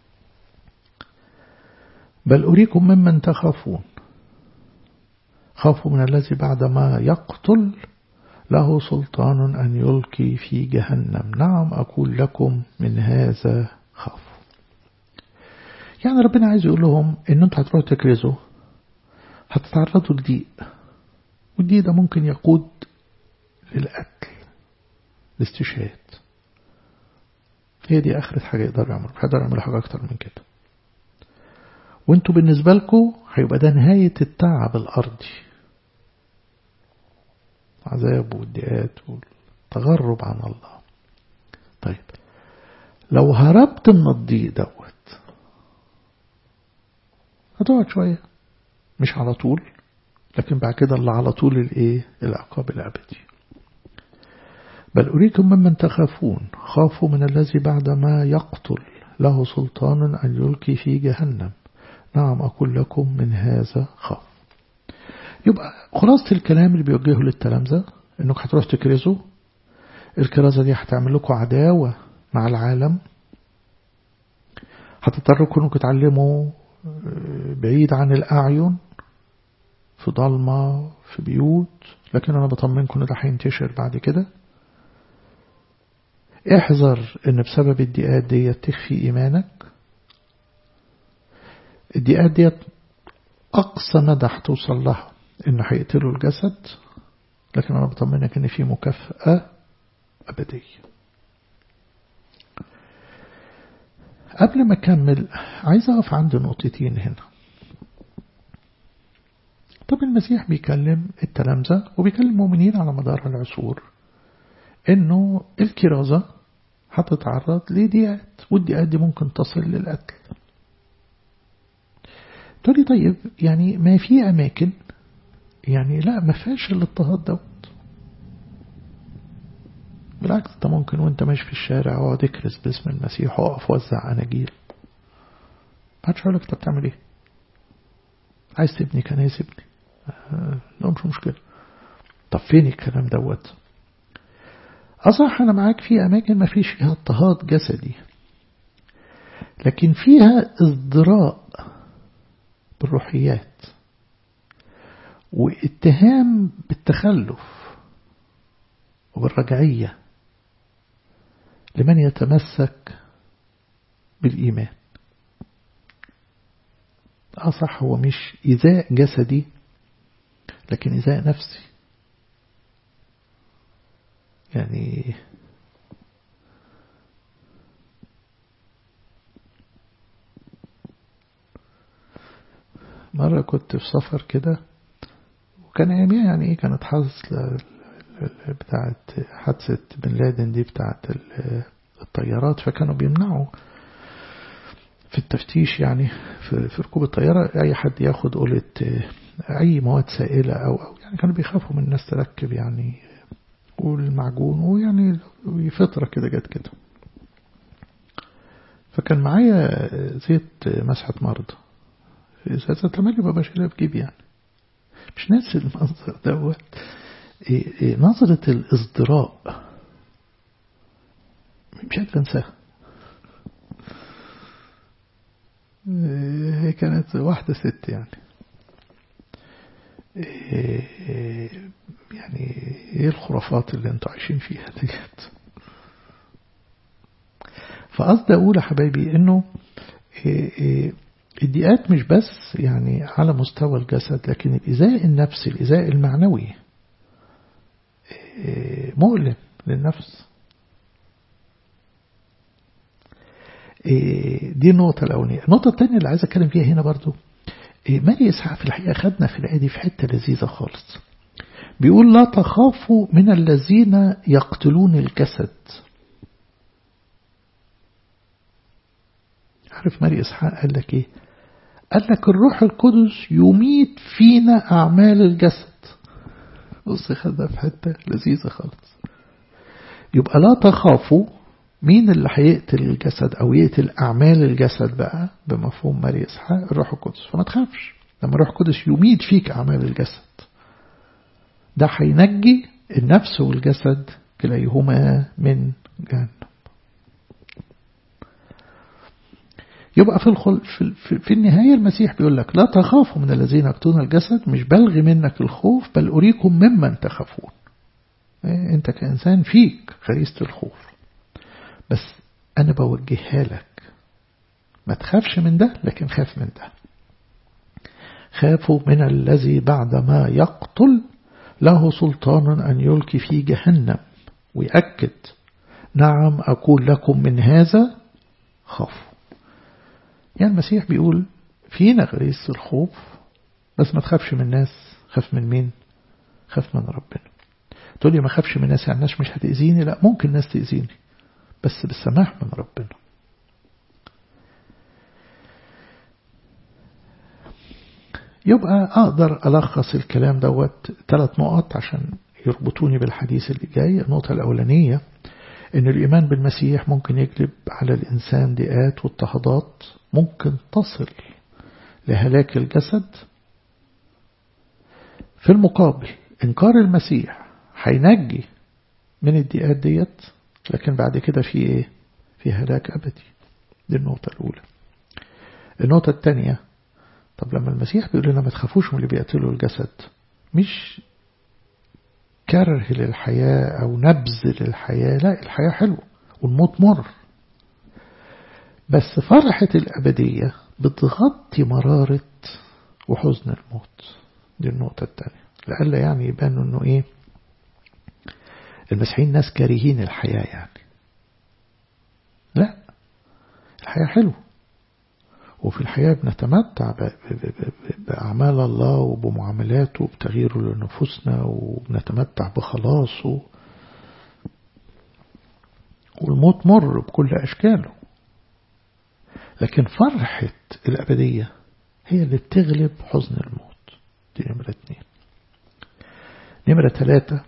بل أريكم ممن تخافون خافوا من الذي بعدما يقتل له سلطان أن يلقي في جهنم نعم أقول لكم من هذا خافوا يعني ربنا عايز يقول لهم ان انتوا هتروحوا تكرزوا هتتعرضوا لضيق والضيق ده ممكن يقود للقتل الاستشهاد هي دي آخرة حاجة يقدروا يعملوا مش هيقدروا يعملوا حاجة أكتر من كده وانتوا بالنسبة لكم هيبقى ده نهاية التعب الأرضي عذاب والضيقات والتغرب عن الله طيب لو هربت من الضيق دوت هتقعد شوية مش على طول لكن بعد كده اللي على طول الايه العقاب الأبدي بل أريكم ممن تخافون خافوا من الذي بعدما يقتل له سلطان أن يلقي في جهنم نعم أقول لكم من هذا خاف يبقى خلاصة الكلام اللي بيوجهه للتلامذة انك هتروح تكرزوا الكرازة دي هتعمل لكم عداوة مع العالم هتضطروا انكم تعلموا بعيد عن الأعين في ضلمة في بيوت لكن أنا بطمنكم ده هينتشر بعد كده احذر ان بسبب الدقات ديت تخفي ايمانك الدقات ديت اقصى مدى هتوصل لها ان هيقتلوا الجسد لكن انا بطمنك ان في مكافأة ابدية قبل ما اكمل عايز اقف عند نقطتين هنا طب المسيح بيكلم التلامذة وبيكلم المؤمنين على مدار العصور انه الكرازة هتتعرض لضيقات والضيقات دي ممكن تصل للقتل تقولي طيب يعني ما في أماكن يعني لا ما فيهاش الاضطهاد دوت بالعكس انت ممكن وانت ماشي في الشارع اقعد اكرس باسم المسيح واقف وزع اناجيل محدش هيقول لك انت بتعمل ايه عايز تبني كنايس ابني آه لا مش مشكله طب فين الكلام دوت أصح أنا معاك في أماكن ما فيش فيها اضطهاد جسدي لكن فيها ازدراء بالروحيات واتهام بالتخلف وبالرجعية لمن يتمسك بالإيمان أصح هو مش إيذاء جسدي لكن إيذاء نفسي يعني مرة كنت في سفر كده وكان أياميها يعني إيه كانت حادثة بتاعت حادثة بن لادن دي بتاعت الطيارات فكانوا بيمنعوا في التفتيش يعني في, في ركوب الطيارة أي حد ياخد قولة أي مواد سائلة أو, أو يعني كانوا بيخافوا من الناس تركب يعني والمعجون ويعني فترة كده جت كده فكان معايا زيت مسحة مرضى في إزازة تملي بابا شيلها في جيبي يعني مش ناسي المنظر دوت إيه إيه نظرة الازدراء مش قادر انساها هي كانت واحدة ست يعني يعني ايه الخرافات اللي انتوا عايشين فيها ديت فقصد اقول يا حبايبي انه الضيقات مش بس يعني على مستوى الجسد لكن الإزاء النفسي الإزاء المعنوي مؤلم للنفس دي النقطة الأولانية النقطة الثانية اللي عايز أتكلم فيها هنا برضو ماري إسحاق في الحقيقة خدنا في الآية دي في حتة لذيذة خالص بيقول لا تخافوا من الذين يقتلون الجسد عارف ماري إسحاق قال لك إيه قال لك الروح القدس يميت فينا أعمال الجسد بص خدها في حتة لذيذة خالص يبقى لا تخافوا مين اللي هيقتل الجسد أو يقتل أعمال الجسد بقى بمفهوم ماري إسحاق الروح القدس فما تخافش لما الروح القدس يميت فيك أعمال الجسد ده هينجي النفس والجسد كليهما من جهنم يبقى في الخل في, في, في النهاية المسيح بيقول لك لا تخافوا من الذين يقتلون الجسد مش بلغ منك الخوف بل أريكم ممن تخافون انت كإنسان فيك غريزة الخوف بس أنا بوجهها لك ما تخافش من ده لكن خاف من ده خافوا من الذي بعدما يقتل له سلطان أن يلقي في جهنم ويأكد نعم أقول لكم من هذا خافوا يعني المسيح بيقول فينا غريزة الخوف بس ما تخافش من الناس خاف من مين خاف من ربنا تقول لي ما خافش من الناس يعني الناس مش هتأذيني لا ممكن الناس تأذيني بس بالسماح من ربنا يبقى أقدر ألخص الكلام دوت ثلاث نقط عشان يربطوني بالحديث اللي جاي النقطة الأولانية إن الإيمان بالمسيح ممكن يجلب على الإنسان ضيقات واضطهادات ممكن تصل لهلاك الجسد في المقابل إنكار المسيح هينجي من الضيقات ديت لكن بعد كده في إيه؟ في هلاك أبدي دي النقطة الأولى النقطة الثانية طب لما المسيح بيقول لنا ما تخافوش من اللي بيقتلوا الجسد مش كره للحياة أو نبذ للحياة لا الحياة حلوة والموت مر بس فرحة الأبدية بتغطي مرارة وحزن الموت دي النقطة الثانية لألا يعني يبان أنه إيه المسيحيين ناس كارهين الحياة يعني لا الحياة حلوة وفي الحياة بنتمتع بأعمال الله وبمعاملاته وبتغييره لنفوسنا وبنتمتع بخلاصه والموت مر بكل أشكاله لكن فرحة الأبدية هي اللي بتغلب حزن الموت دي نمرة اتنين نمرة ثلاثة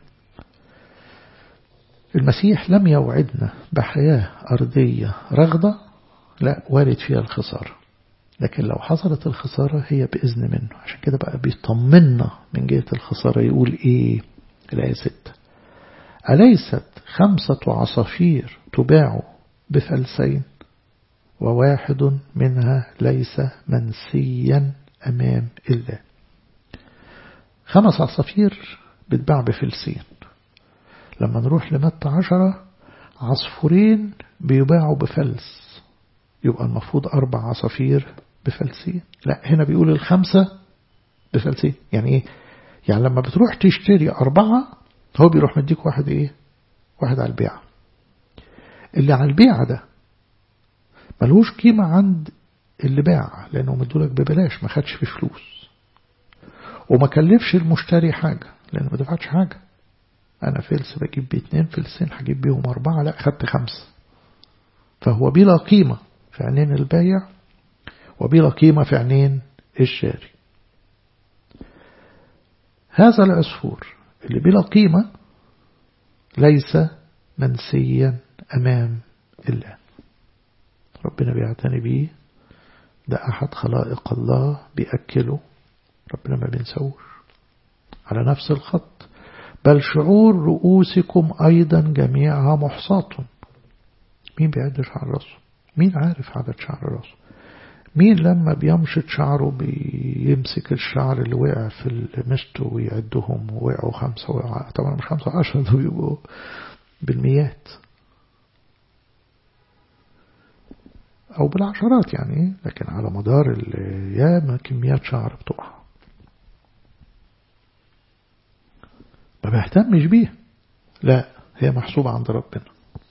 المسيح لم يوعدنا بحياة أرضية رغدة لا وارد فيها الخسارة لكن لو حصلت الخسارة هي بإذن منه عشان كده بقى بيطمنا من جهة الخسارة يقول إيه الآية ستة أليست خمسة عصافير تباع بفلسين وواحد منها ليس منسيا أمام الله خمس عصافير بتباع بفلسين لما نروح لمتى عشرة عصفورين بيباعوا بفلس يبقى المفروض أربع عصافير بفلسين لا هنا بيقول الخمسة بفلسين يعني إيه يعني لما بتروح تشتري أربعة هو بيروح مديك واحد إيه واحد على البيع اللي على البيع ده ملوش قيمة عند اللي باع لأنه مدولك ببلاش ما خدش في فلوس وما كلفش المشتري حاجة لأنه ما دفعتش حاجة أنا فلس بجيب باتنين فلسين هجيب بيهم أربعة لا خدت خمسة فهو بلا قيمة في عينين البايع وبلا قيمة في عينين الشاري هذا العصفور اللي بلا قيمة ليس منسيا أمام الله ربنا بيعتني بيه ده أحد خلائق الله بيأكله ربنا ما بينسوش على نفس الخط بل شعور رؤوسكم أيضا جميعها محصاة مين بيعد شعر راسه مين عارف عدد شعر راسه مين لما بيمشط شعره بيمسك الشعر اللي وقع في المشط ويعدهم وقعوا خمسة وقعوا طبعا مش خمسة عشر دول بيبقوا بالميات أو بالعشرات يعني لكن على مدار الأيام كميات شعر بتقع ما بيهتمش بيها لا هي محسوبة عند ربنا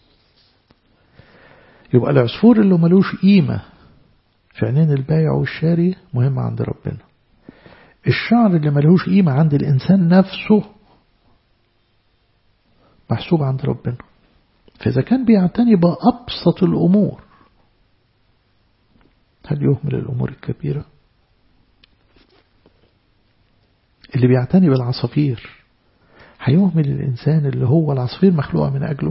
يبقى العصفور اللي ملوش قيمة في عينين البايع والشاري مهم عند ربنا الشعر اللي ملوش قيمة عند الإنسان نفسه محسوب عند ربنا فإذا كان بيعتني بأبسط الأمور هل يهمل الأمور الكبيرة اللي بيعتني بالعصافير هيهمل الإنسان اللي هو العصافير مخلوقة من أجله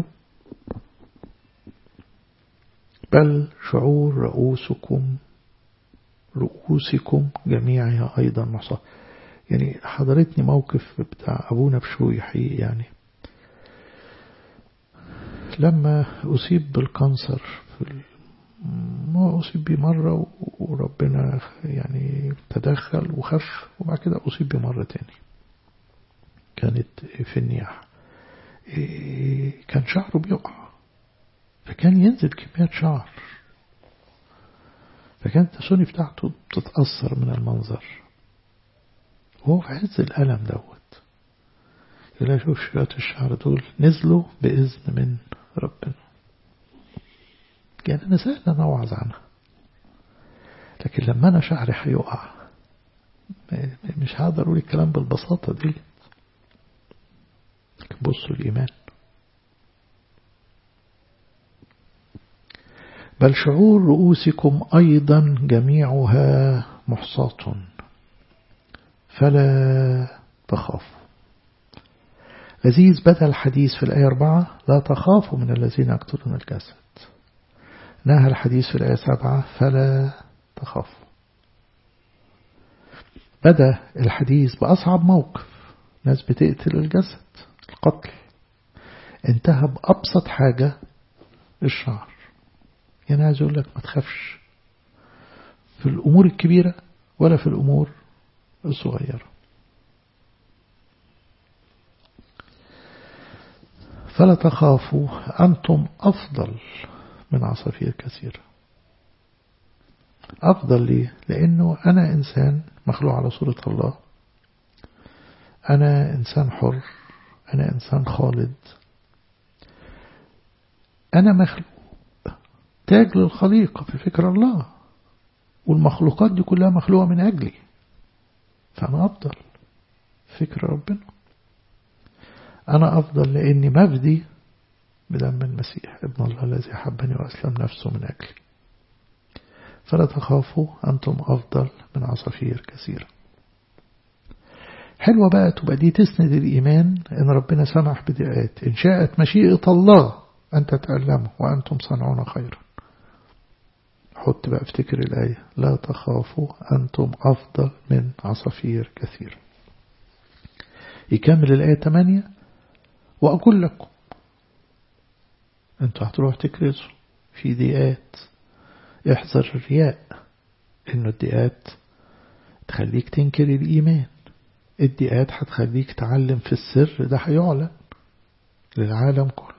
بل شعور رؤوسكم رؤوسكم جميعها أيضا محصى يعني حضرتني موقف بتاع أبونا بشوي حقيقي يعني لما أصيب بالكانسر في ما أصيب بيه مرة وربنا يعني تدخل وخف وبعد كده أصيب بيه مرة تاني كانت في النياح كان شعره بيقع فكان ينزل كميات شعر فكانت السوني بتاعته بتتأثر من المنظر وهو في عز الألم دوت يقول شوف شوية الشعر دول نزلوا بإذن من ربنا يعني أنا سهل أنا أوعظ عنها لكن لما أنا شعري هيقع مش هقدر أقول الكلام بالبساطة دي لكن بصوا الإيمان بل شعور رؤوسكم أيضا جميعها محصاة فلا تخافوا لذيذ بدأ الحديث في الآية 4 لا تخافوا من الذين يقتلون الجسد نهى الحديث في الآية 7 فلا تخافوا بدأ الحديث بأصعب موقف ناس بتقتل الجسد القتل انتهى بأبسط حاجة الشعر يعني عايز أقول لك ما تخافش في الأمور الكبيرة ولا في الأمور الصغيرة فلا تخافوا أنتم أفضل من عصافير كثيرة أفضل لي لأنه أنا إنسان مخلوق على صورة الله أنا إنسان حر أنا إنسان خالد أنا مخلوق تاج للخليقة في فكر الله والمخلوقات دي كلها مخلوقة من أجلي فأنا أفضل فكر ربنا أنا أفضل لأني مفدي بدم المسيح ابن الله الذي أحبني وأسلم نفسه من أجلي فلا تخافوا أنتم أفضل من عصافير كثيرة حلوة بقى تبقى دي تسند الإيمان إن ربنا سمح بدقات إن شاءت مشيئة الله أن تتألموا وأنتم صنعون خيرا حط بقى افتكر الآية لا تخافوا أنتم أفضل من عصافير كثير يكمل الآية 8 وأقول لكم أنتوا هتروحوا تكرزوا في دقات احذر الرياء إنه الدقات تخليك تنكر الإيمان الدقات هتخليك تعلم في السر ده هيعلن للعالم كله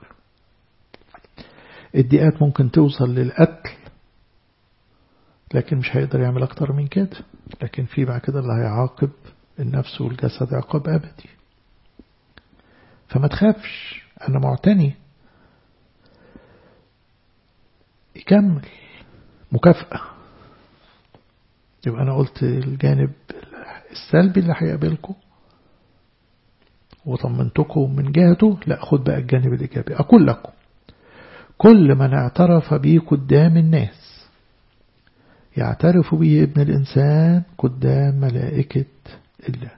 الدقات ممكن توصل للقتل لكن مش هيقدر يعمل أكتر من كده لكن في بعد كده اللي هيعاقب النفس والجسد عقاب أبدي فما تخافش أنا معتني يكمل مكافأة يبقى أنا قلت الجانب السلبي اللي هيقابلكم وطمنتكم من جهته لا خد بقى الجانب الإيجابي أقول لكم كل من اعترف بي قدام الناس يعترف به ابن الإنسان قدام ملائكة الله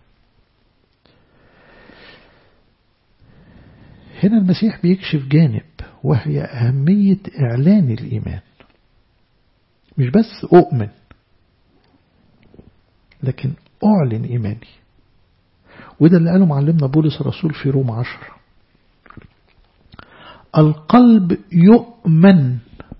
هنا المسيح بيكشف جانب وهي أهمية إعلان الإيمان مش بس أؤمن لكن أعلن إيماني وده اللي قاله معلمنا بولس الرسول في روم عشر القلب يؤمن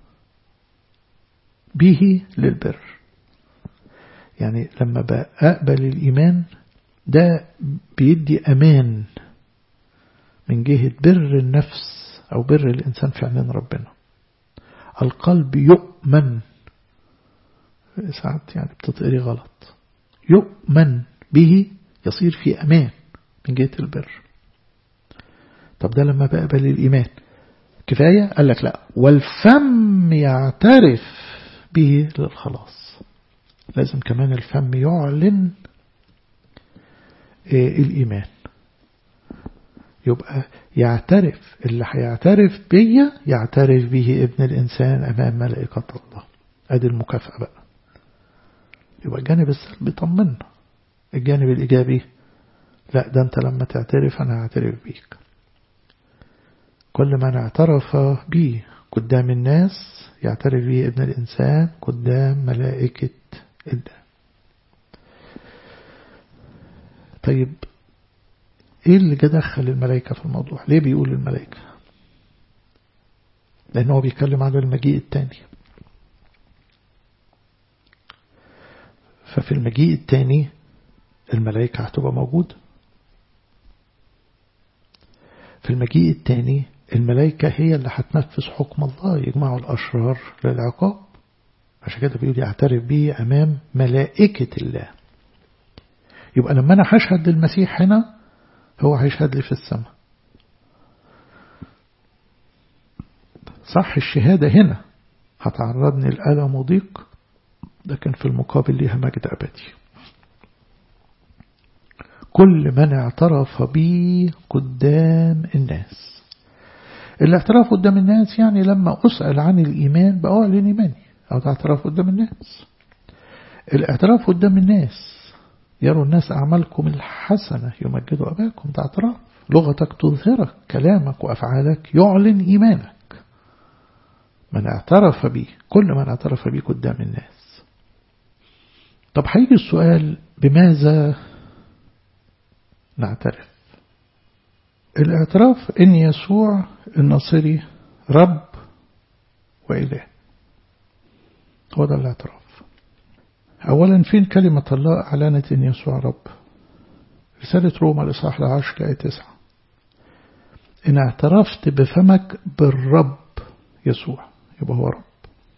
به للبر يعني لما بقبل الإيمان ده بيدي أمان من جهة بر النفس أو بر الإنسان في عينين ربنا القلب يؤمن ساعات يعني بتتقري غلط يؤمن به يصير في أمان من جهة البر طب ده لما بقبل الإيمان كفاية قال لك لا والفم يعترف به للخلاص لازم كمان الفم يعلن الإيمان يبقى يعترف اللي هيعترف بيا يعترف به ابن الإنسان أمام ملائكة الله أدي المكافأة بقى يبقى الجانب السلبي طمنا الجانب الإيجابي لا ده أنت لما تعترف أنا هعترف بيك كل من اعترف بي قدام الناس يعترف به ابن الإنسان قدام ملائكة الله طيب ايه اللي جه دخل الملائكة في الموضوع ليه بيقول الملائكة لأن هو بيتكلم على المجيء الثاني ففي المجيء الثاني الملائكة هتبقى موجودة في المجيء الثاني الملائكة هي اللي هتنفذ حكم الله يجمعوا الأشرار للعقاب عشان كده بيقول يعترف به أمام ملائكة الله يبقى لما أنا هشهد للمسيح هنا هو هيشهد لي في السماء صح الشهادة هنا هتعرضني لألم وضيق لكن في المقابل ليها مجد أبدي كل من اعترف بي قدام الناس الاعتراف قدام الناس يعني لما أسأل عن الإيمان بأعلن إيماني أو الاعتراف قدام الناس الاعتراف قدام الناس يروا الناس أعمالكم الحسنة يمجدوا أباكم ده اعتراف لغتك تظهرك كلامك وأفعالك يعلن إيمانك من اعترف بي كل من اعترف بي قدام الناس طب هيجي السؤال بماذا نعترف الاعتراف ان يسوع الناصري رب وإله هو ده الاعتراف أولا فين كلمة الله أعلنت أن يسوع رب رسالة روما الإصحاح العشر لآية تسعة إن اعترفت بفمك بالرب يسوع يبقى هو رب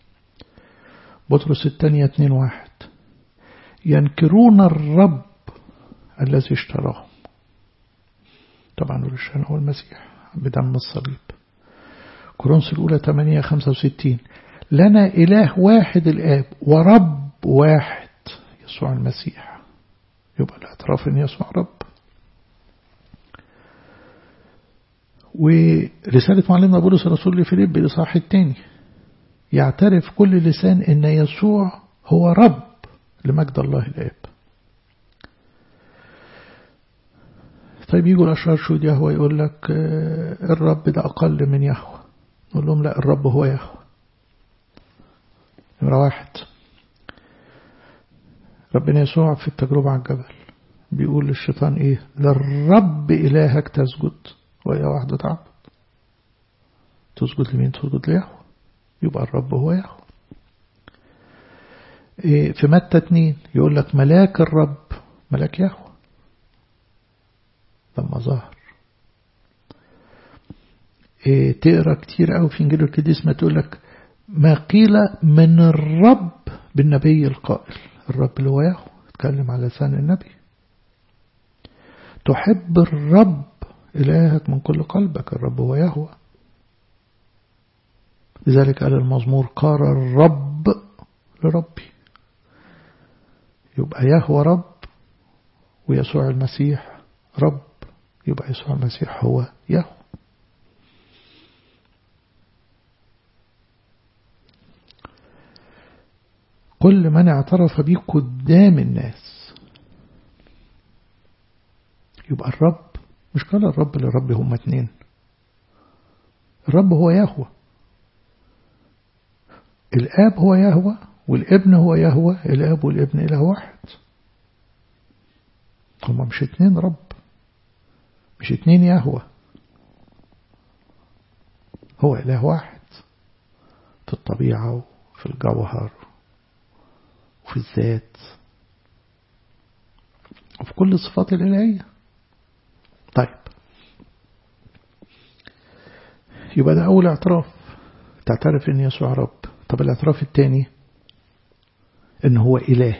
بطرس الثانية اتنين واحد ينكرون الرب الذي اشتراهم طبعا ولشان هو المسيح بدم الصليب كورنثوس الأولى 8 65 لنا إله واحد الآب ورب واحد يسوع المسيح يبقى الاعتراف ان يسوع رب ورسالة معلمنا بولس الرسول لفيليب الإصحاح الثاني يعترف كل لسان ان يسوع هو رب لمجد الله الآب طيب يجوا الأشرار شو يهوى يقول لك الرب ده أقل من يهوى نقول لهم لا الرب هو يهوى نمرة واحد ربنا يسوع في التجربة على الجبل بيقول للشيطان ايه للرب إلهك تسجد وهي واحدة تعبد تسجد لمين تسجد ليهوى يبقى الرب هو يهوى إيه في متى اتنين يقول لك ملاك الرب ملاك يهوى لما ظهر إيه تقرا كتير قوي في انجيل القديس ما تقول لك ما قيل من الرب بالنبي القائل الرب اللي هو يهوى اتكلم على لسان النبي تحب الرب إلهك من كل قلبك الرب هو يهوى لذلك قال المزمور قال الرب لربي يبقى يهوى رب ويسوع المسيح رب يبقى يسوع المسيح هو يهوى كل من اعترف به قدام الناس يبقى الرب مش قال الرب للرب هما اتنين الرب هو يهوى الآب هو يهوى والابن هو يهوى الآب والابن إله واحد هما مش اتنين رب مش اتنين يهوى هو إله واحد في الطبيعة وفي الجوهر وفي الذات وفي كل الصفات الإلهية طيب يبقى ده أول اعتراف تعترف إن يسوع رب طب الاعتراف الثاني إن هو إله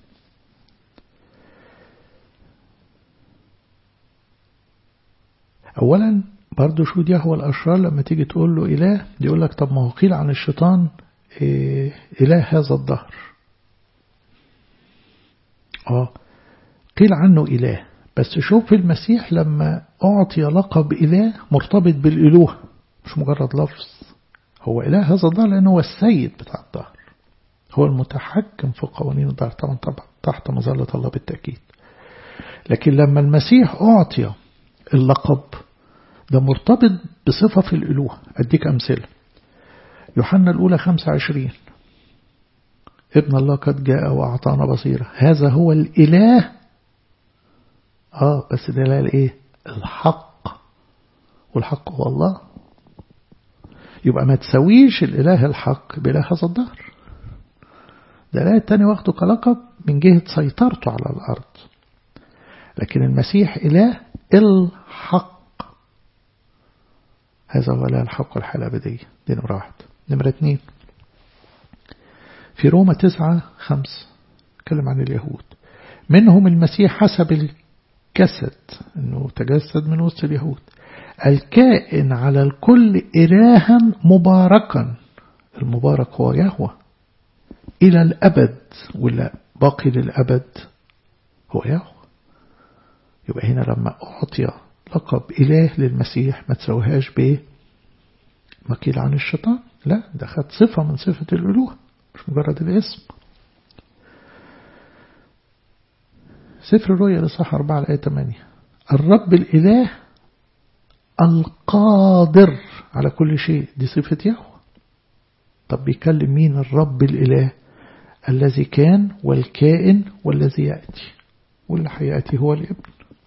أولا برضو شو دي هو الأشرار لما تيجي تقول له إله يقول لك طب ما هو قيل عن الشيطان إيه إله هذا الدهر آه قيل عنه إله بس شوف المسيح لما أعطي لقب إله مرتبط بالإله مش مجرد لفظ هو إله هذا الدهر لأنه هو السيد بتاع الدهر هو المتحكم في قوانين الدهر طبعا طبعا تحت مظلة الله بالتأكيد لكن لما المسيح أعطي اللقب ده مرتبط بصفة في الإله أديك أمثلة يوحنا الأولى 25 ابن الله قد جاء وأعطانا بصيرة هذا هو الإله آه بس ده لا الإيه الحق والحق هو الله يبقى ما تسويش الإله الحق بإله هذا الدهر ده لا التاني واخده كلقب من جهة سيطرته على الأرض لكن المسيح إله الحق هذا هو لا الحق والحياة الأبدية دي نمرة واحد نمرة اتنين في روما تسعة خمس كلم عن اليهود منهم المسيح حسب الجسد انه تجسد من وسط اليهود الكائن على الكل إلها مباركا المبارك هو يهوى إلى الأبد ولا باقي للأبد هو يهوى يبقى هنا لما أعطي لقب إله للمسيح ما تسويهاش بإيه ما قيل عن الشيطان لا ده خد صفة من صفة الألوهة مش مجرد الاسم سفر الرؤيا لصح 4 الآية 8 الرب الإله القادر على كل شيء دي صفة يهوه طب بيكلم مين الرب الإله الذي كان والكائن والذي يأتي واللي هيأتي هو الابن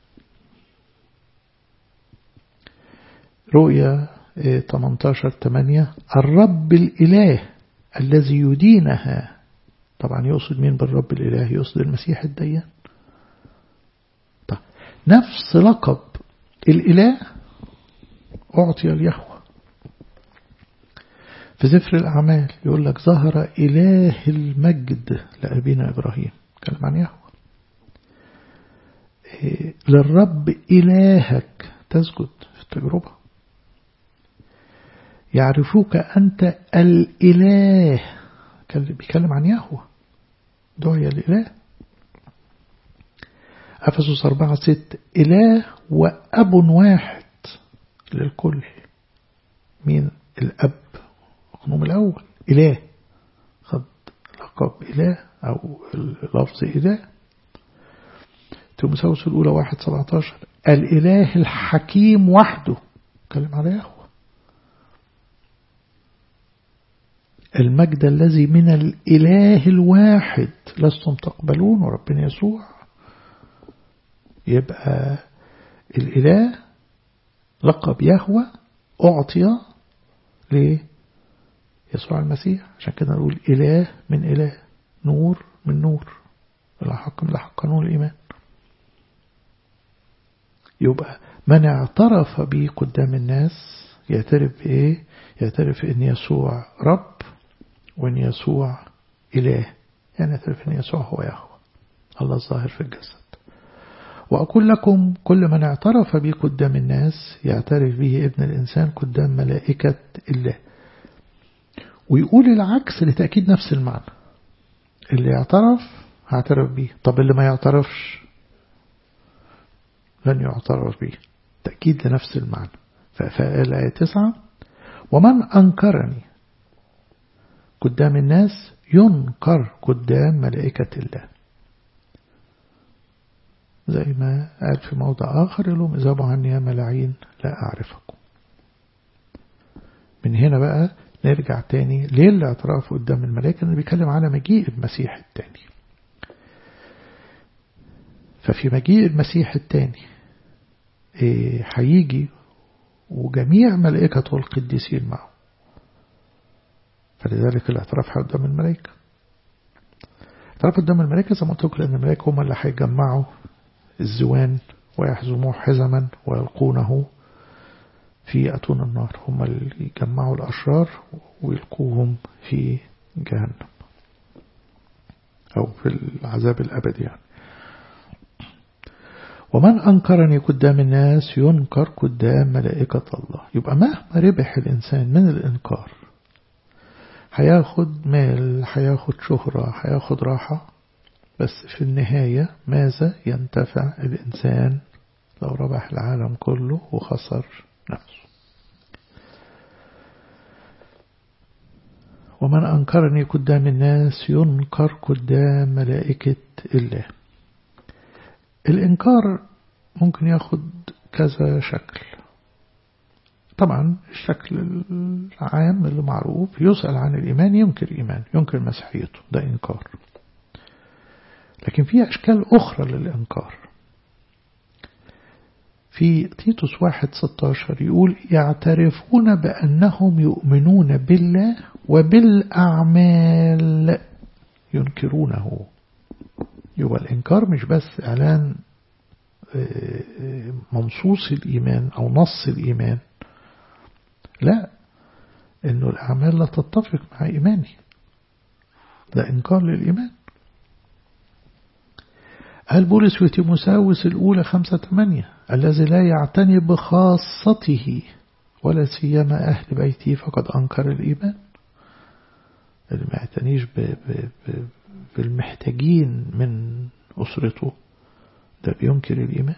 رؤيا 18 8 الرب الإله الذي يدينها طبعا يقصد مين بالرب الإله يقصد المسيح الديان طيب نفس لقب الإله أعطي اليهوى في سفر الأعمال يقول لك ظهر إله المجد لأبينا إبراهيم كلام عن يهوى للرب إلهك تسجد في التجربة يعرفوك أنت الإله بيتكلم عن يهوى دعي الإله أفسس أربعة ست إله وأب واحد للكل مين الأب القانون الأول إله خد لقب إله أو لفظ إله تيموثاوس الأولى واحد سبعتاشر الإله الحكيم وحده كلم على يهوى المجد الذي من الإله الواحد لستم تقبلون وربنا يسوع يبقى الإله لقب يهوى أعطي ليسوع المسيح عشان كده نقول إله من إله نور من نور الحق من الحق قانون الإيمان يبقى من اعترف به قدام الناس يعترف بإيه يعترف إن يسوع رب وإن يسوع إله يعني يعترف إن يسوع هو يهوى الله الظاهر في الجسد وأقول لكم كل من اعترف بي قدام الناس يعترف به ابن الإنسان قدام ملائكة الله ويقول العكس لتأكيد نفس المعنى اللي يعترف هعترف به طب اللي ما يعترفش لن يعترف به تأكيد لنفس المعنى فالآية تسعة ومن أنكرني قدام الناس ينكر قدام ملائكة الله زي ما قال في موضع آخر لهم اذهبوا عني يا ملاعين لا أعرفكم من هنا بقى نرجع تاني ليه الاعتراف قدام الملائكة اللي بيتكلم على مجيء المسيح التاني ففي مجيء المسيح التاني هيجي وجميع ملائكته القديسين معه فلذلك الاعتراف قدام الملائكة الاعتراف قدام الملائكة زي ما قلت لكم لأن الملائكة هم اللي هيجمعوا الزوان ويحزموه حزما ويلقونه في أتون النار هم اللي يجمعوا الأشرار ويلقوهم في جهنم أو في العذاب الأبدي يعني ومن أنكرني قدام الناس ينكر قدام ملائكة الله يبقى مهما ربح الإنسان من الإنكار هياخد مال هياخد شهرة هياخد راحة بس في النهاية ماذا ينتفع الإنسان لو ربح العالم كله وخسر نفسه ومن أنكرني قدام الناس ينكر قدام ملائكة الله الإنكار ممكن ياخد كذا شكل طبعا الشكل العام اللي معروف يسأل عن الإيمان ينكر إيمان ينكر مسيحيته ده إنكار لكن في أشكال أخرى للإنكار في تيتوس واحد ستاشر يقول يعترفون بأنهم يؤمنون بالله وبالأعمال ينكرونه يبقى الإنكار مش بس إعلان منصوص الإيمان أو نص الإيمان لا إنه الأعمال لا تتفق مع إيماني ده إنكار للإيمان قال بولس في تيموساوس الأولى خمسة ثمانية الذي لا يعتني بخاصته ولا سيما أهل بيته فقد أنكر الإيمان اللي ما يعتنيش بالمحتاجين من أسرته ده بينكر الإيمان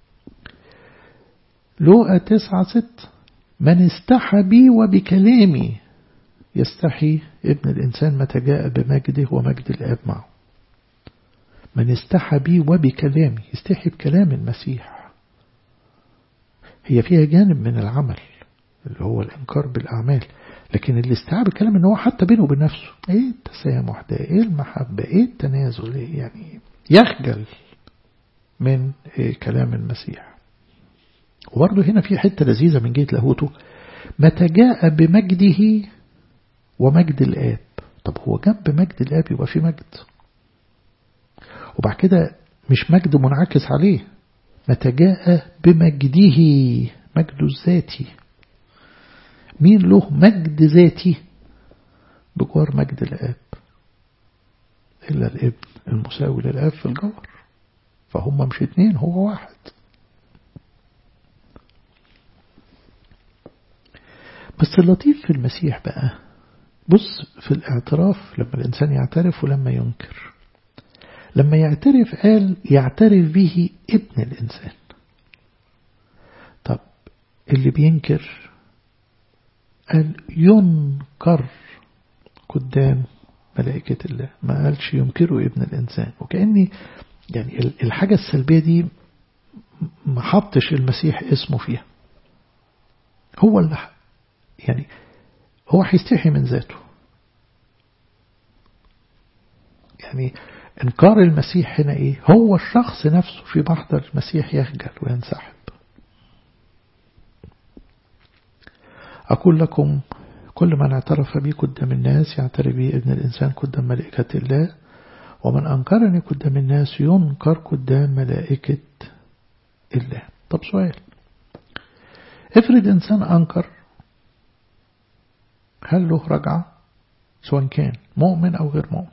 لوقا تسعة ست من استحى بي وبكلامي يستحي ابن الإنسان متى جاء بمجده ومجد الآب معه من استحى بي وبكلامي يستحي بكلام المسيح هي فيها جانب من العمل اللي هو الإنكار بالأعمال لكن الاستيعاب الكلام ان هو حتى بينه وبين نفسه ايه التسامح ده ايه المحبة ايه التنازل إيه يعني يخجل من إيه كلام المسيح وبرضه هنا في حتة لذيذة من جهة لاهوته متى جاء بمجده ومجد الآب طب هو جنب مجد الآب يبقى في مجد وبعد كده مش مجد منعكس عليه متى جاء بمجده مجده الذاتي مين له مجد ذاتي بجوار مجد الآب إلا الابن المساوي للآب في الجوهر فهم مش اتنين هو واحد بس اللطيف في المسيح بقى بص في الاعتراف لما الإنسان يعترف ولما ينكر لما يعترف قال يعترف به ابن الإنسان طب اللي بينكر قال ينكر قدام ملائكة الله ما قالش ينكروا ابن الإنسان وكأني يعني الحاجة السلبية دي ما حطش المسيح اسمه فيها هو اللي يعني هو هيستحي من ذاته يعني انكار المسيح هنا ايه هو الشخص نفسه في محضر المسيح يخجل وينسحب أقول لكم كل من اعترف بي قدام الناس يعترف بي ابن الإنسان قدام ملائكة الله ومن أنكرني قدام الناس ينكر قدام ملائكة الله طب سؤال افرض إنسان أنكر هل له رجعة سواء كان مؤمن أو غير مؤمن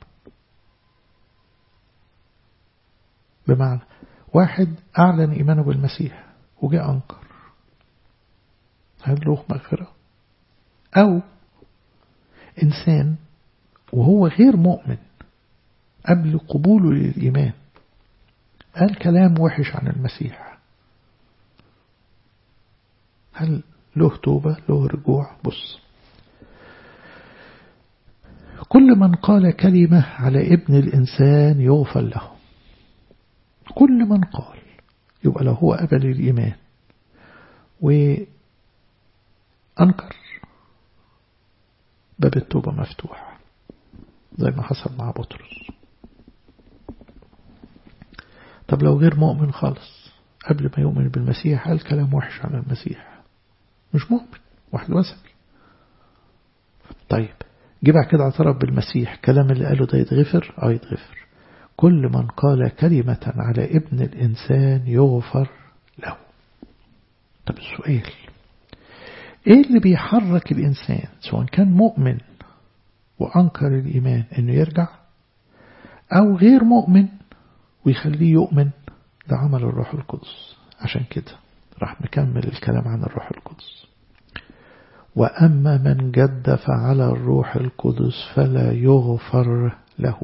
بمعنى واحد أعلن إيمانه بالمسيح وجاء أنكر هل له مغفرة أو إنسان وهو غير مؤمن قبل قبوله للإيمان قال كلام وحش عن المسيح هل له توبة له رجوع بص كل من قال كلمة على ابن الإنسان يغفر له كل من قال يبقى له هو أبل الإيمان وأنكر باب التوبة مفتوح زي ما حصل مع بطرس طب لو غير مؤمن خالص قبل ما يؤمن بالمسيح قال كلام وحش عن المسيح مش مؤمن واحد وثني طيب جه بعد كده اعترف بالمسيح كلام اللي قاله ده يتغفر اه يتغفر كل من قال كلمة على ابن الإنسان يغفر له طب السؤال ايه اللي بيحرك الإنسان سواء كان مؤمن وأنكر الإيمان انه يرجع أو غير مؤمن ويخليه يؤمن ده عمل الروح القدس عشان كده راح مكمل الكلام عن الروح القدس وأما من جدف على الروح القدس فلا يغفر له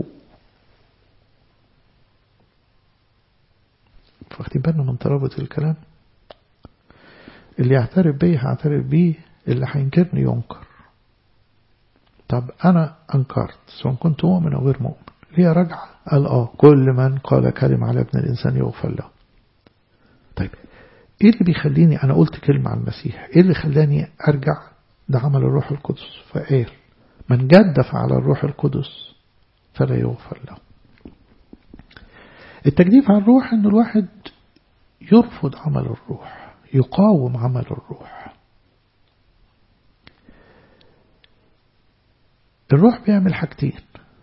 فاخدين بالنا من ترابط الكلام اللي يعترف بيه هعترف بيه اللي هينكرني ينكر طب أنا أنكرت سواء كنت مؤمن أو غير مؤمن ليه رجعة قال آه كل من قال كلمة على ابن الإنسان يغفر له طيب إيه اللي بيخليني أنا قلت كلمة على المسيح إيه اللي خلاني أرجع ده عمل الروح القدس فقال من جدف على الروح القدس فلا يغفر له التجديف على الروح أن الواحد يرفض عمل الروح يقاوم عمل الروح الروح بيعمل حاجتين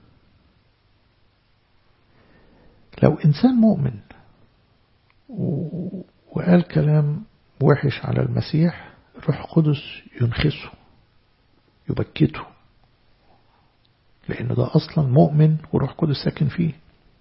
لو إنسان مؤمن وقال كلام وحش على المسيح الروح القدس ينخسه يبكته لأنه ده أصلا مؤمن وروح قدس ساكن فيه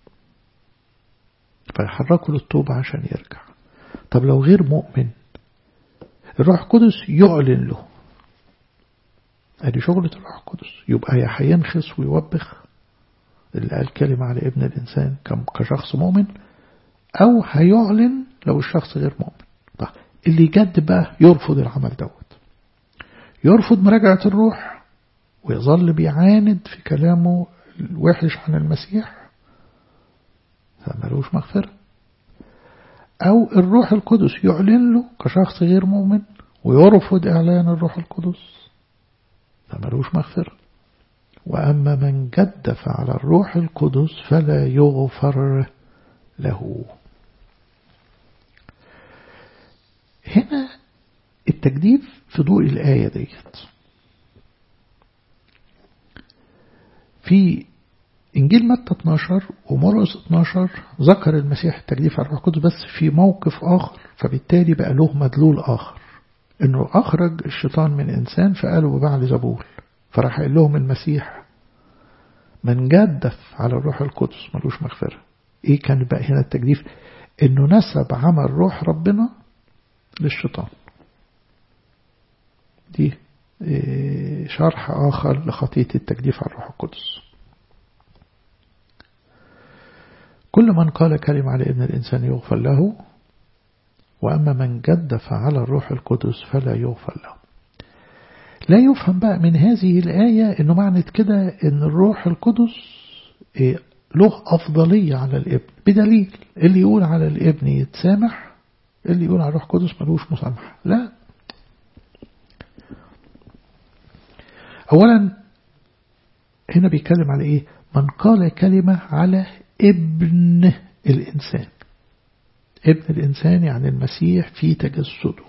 فيحركه للتوبة عشان يرجع طب لو غير مؤمن الروح القدس يعلن له ادي شغلة الروح القدس يبقى يا هينخس ويوبخ اللي قال كلمة على ابن الإنسان كشخص مؤمن أو هيعلن لو الشخص غير مؤمن طيب اللي يجد بقى يرفض العمل دوت يرفض مراجعة الروح ويظل بيعاند في كلامه الوحش عن المسيح فمالوش مغفرة أو الروح القدس يعلن له كشخص غير مؤمن ويرفض إعلان الروح القدس فمالوش مغفرة وأما من جدف على الروح القدس فلا يغفر له هنا التجديف في ضوء الآية ديت في إنجيل متى 12 ومرقس 12 ذكر المسيح التجديف على الروح القدس بس في موقف آخر فبالتالي بقى له مدلول آخر إنه أخرج الشيطان من إنسان فقالوا ببعل زبول فراح قال لهم المسيح من جدف على الروح القدس ملوش مغفرة إيه كان بقى هنا التجديف إنه نسب عمل روح ربنا للشيطان دي شرح آخر لخطية التجديف على الروح القدس كل من قال كلمة على ابن الإنسان يغفر له وأما من جدف على الروح القدس فلا يغفر له لا يفهم بقى من هذه الآية أنه معنى كده أن الروح القدس له أفضلية على الابن بدليل اللي يقول على الابن يتسامح اللي يقول على الروح القدس ملوش مسامحة لا أولا هنا بيتكلم على إيه من قال كلمة على ابن الإنسان ابن الإنسان يعني المسيح في تجسده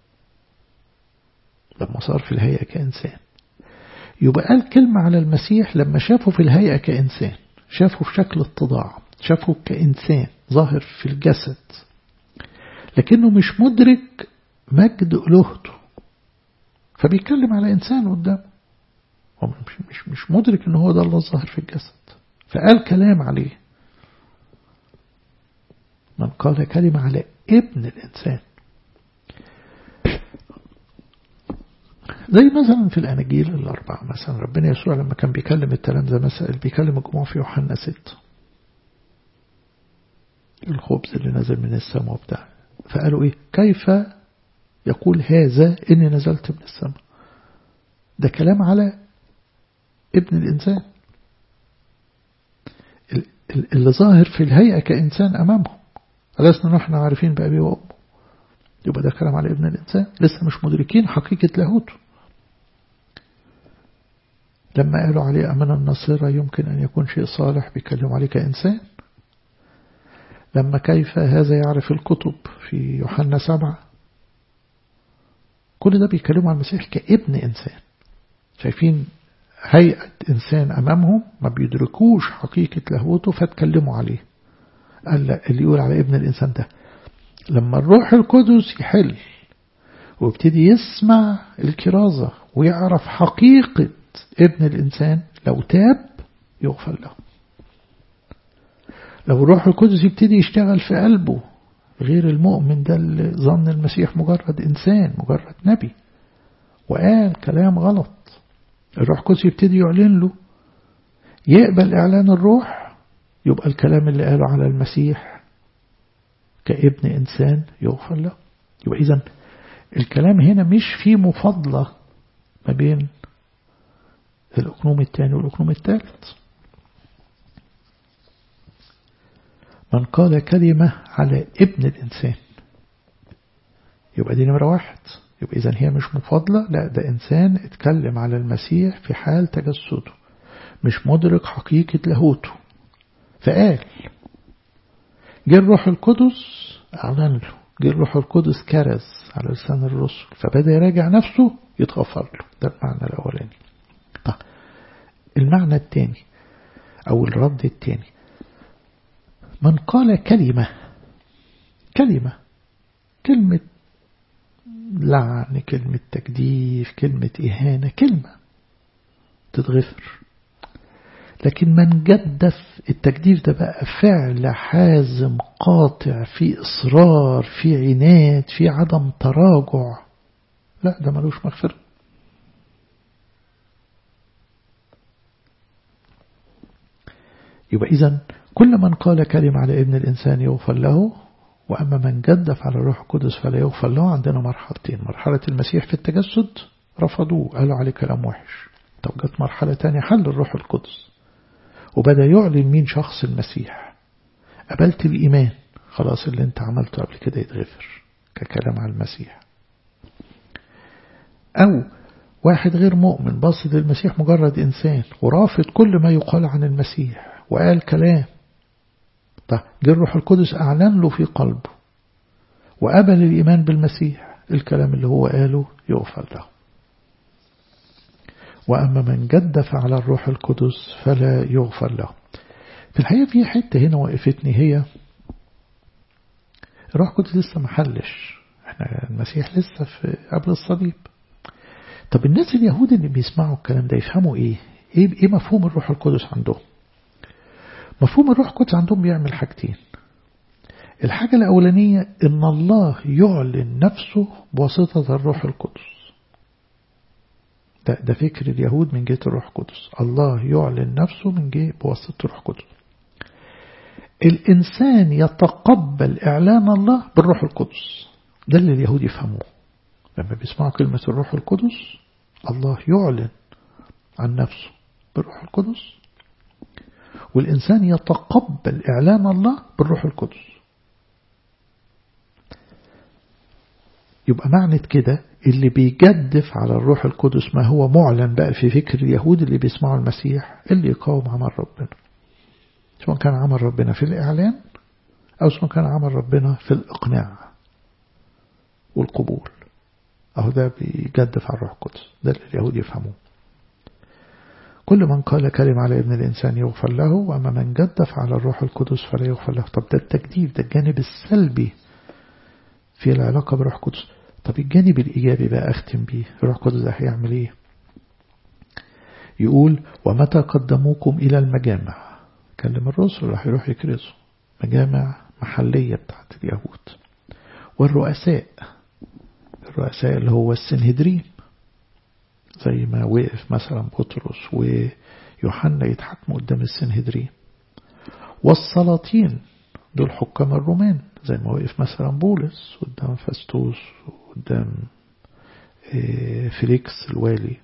لما صار في الهيئة كإنسان يبقى قال كلمة على المسيح لما شافه في الهيئة كإنسان شافه في شكل اتضاع شافه كإنسان ظاهر في الجسد لكنه مش مدرك مجد ألوهته فبيتكلم على إنسان قدامه هو مش, مش, مش مدرك ان هو ده الله الظاهر في الجسد فقال كلام عليه من قال كلمة على ابن الإنسان زي مثلا في الأناجيل الأربعة مثلا ربنا يسوع لما كان بيكلم التلامذة مثلا بيكلم الجموع في يوحنا ستة الخبز اللي نزل من السماء وبتاع فقالوا إيه كيف يقول هذا إني نزلت من السماء ده كلام على ابن الإنسان اللي ظاهر في الهيئة كإنسان أمامهم لسنا نحن عارفين بأبي وأمه يبقى ده كلام على ابن الإنسان لسه مش مدركين حقيقة لاهوته لما قالوا عليه أمن النصيرة يمكن أن يكون شيء صالح بيكلم عليه كإنسان لما كيف هذا يعرف الكتب في يوحنا سبعة كل ده بيكلموا عن المسيح كابن إنسان شايفين هيئة إنسان أمامهم ما بيدركوش حقيقة لاهوته فتكلموا عليه قال لا اللي يقول على ابن الإنسان ده لما الروح القدس يحل ويبتدي يسمع الكرازة ويعرف حقيقة ابن الإنسان لو تاب يغفر له لو الروح القدس يبتدي يشتغل في قلبه غير المؤمن ده اللي ظن المسيح مجرد إنسان مجرد نبي وقال كلام غلط الروح القدس يبتدي يعلن له يقبل إعلان الروح يبقى الكلام اللي قاله على المسيح كابن إنسان يغفر له يبقى إذن الكلام هنا مش في مفاضلة ما بين الأقنوم الثاني والأقنوم الثالث من قال كلمة على ابن الإنسان يبقى دي نمرة واحد يبقى إذن هي مش مفاضلة لا ده إنسان اتكلم على المسيح في حال تجسده مش مدرك حقيقة لاهوته فقال جه الروح القدس أعلن له جه الروح القدس كرز على لسان الرسل فبدأ يراجع نفسه يتغفر له ده المعنى الأولاني طيب المعنى الثاني أو الرد الثاني من قال كلمة كلمة كلمة لعن كلمة تجديف كلمة إهانة كلمة تتغفر لكن من جدف التجديف ده بقى فعل حازم قاطع في إصرار في عناد في عدم تراجع لا ده ملوش مغفرة يبقى إذن كل من قال كلمة على ابن الإنسان يغفر له وأما من جدف على الروح القدس فلا يغفر له عندنا مرحلتين مرحلة المسيح في التجسد رفضوه قالوا عليه كلام وحش طب جت مرحلة تانية حل الروح القدس وبدأ يعلن مين شخص المسيح قبلت الإيمان خلاص اللي انت عملته قبل كده يتغفر ككلام على المسيح أو واحد غير مؤمن بصد المسيح مجرد إنسان ورافض كل ما يقال عن المسيح وقال كلام طيب جه الروح القدس أعلن له في قلبه وقبل الإيمان بالمسيح الكلام اللي هو قاله يغفر له وأما من جدف على الروح القدس فلا يغفر له في الحقيقة في حتة هنا وقفتني هي الروح القدس لسه محلش احنا المسيح لسه في قبل الصليب طب الناس اليهود اللي بيسمعوا الكلام ده يفهموا ايه ايه, إيه مفهوم الروح القدس عندهم مفهوم الروح القدس عندهم بيعمل حاجتين الحاجة الأولانية إن الله يعلن نفسه بواسطة الروح القدس ده, ده فكر اليهود من جهة الروح القدس الله يعلن نفسه من جهة بواسطة الروح القدس الإنسان يتقبل إعلان الله بالروح القدس ده اللي اليهود يفهموه لما بيسمعوا كلمة الروح القدس الله يعلن عن نفسه بالروح القدس والإنسان يتقبل إعلان الله بالروح القدس يبقى معنى كده اللي بيجدف على الروح القدس ما هو معلن بقى في فكر اليهود اللي بيسمعوا المسيح اللي يقاوم عمل ربنا سواء كان عمل ربنا في الإعلان أو سواء كان عمل ربنا في الإقناع والقبول أهو ده بيجدف على الروح القدس ده اللي اليهود يفهموه كل من قال كلمة على ابن الإنسان يغفر له وأما من جدف على الروح القدس فلا يغفر له طب ده التجديف ده الجانب السلبي في العلاقة بروح القدس طب الجانب الإيجابي بقى أختم بيه الروح القدس ده هيعمل إيه يقول ومتى قدموكم إلى المجامع كلم الرسل راح يروح يكرزوا مجامع محلية بتاعت اليهود والرؤساء الرؤساء اللي هو السنهدرين زي ما وقف مثلا بطرس ويوحنا يتحكموا قدام السنهدرين والسلاطين دول حكام الرومان زي ما وقف مثلا بولس قدام فاستوس وقدام فيليكس الوالي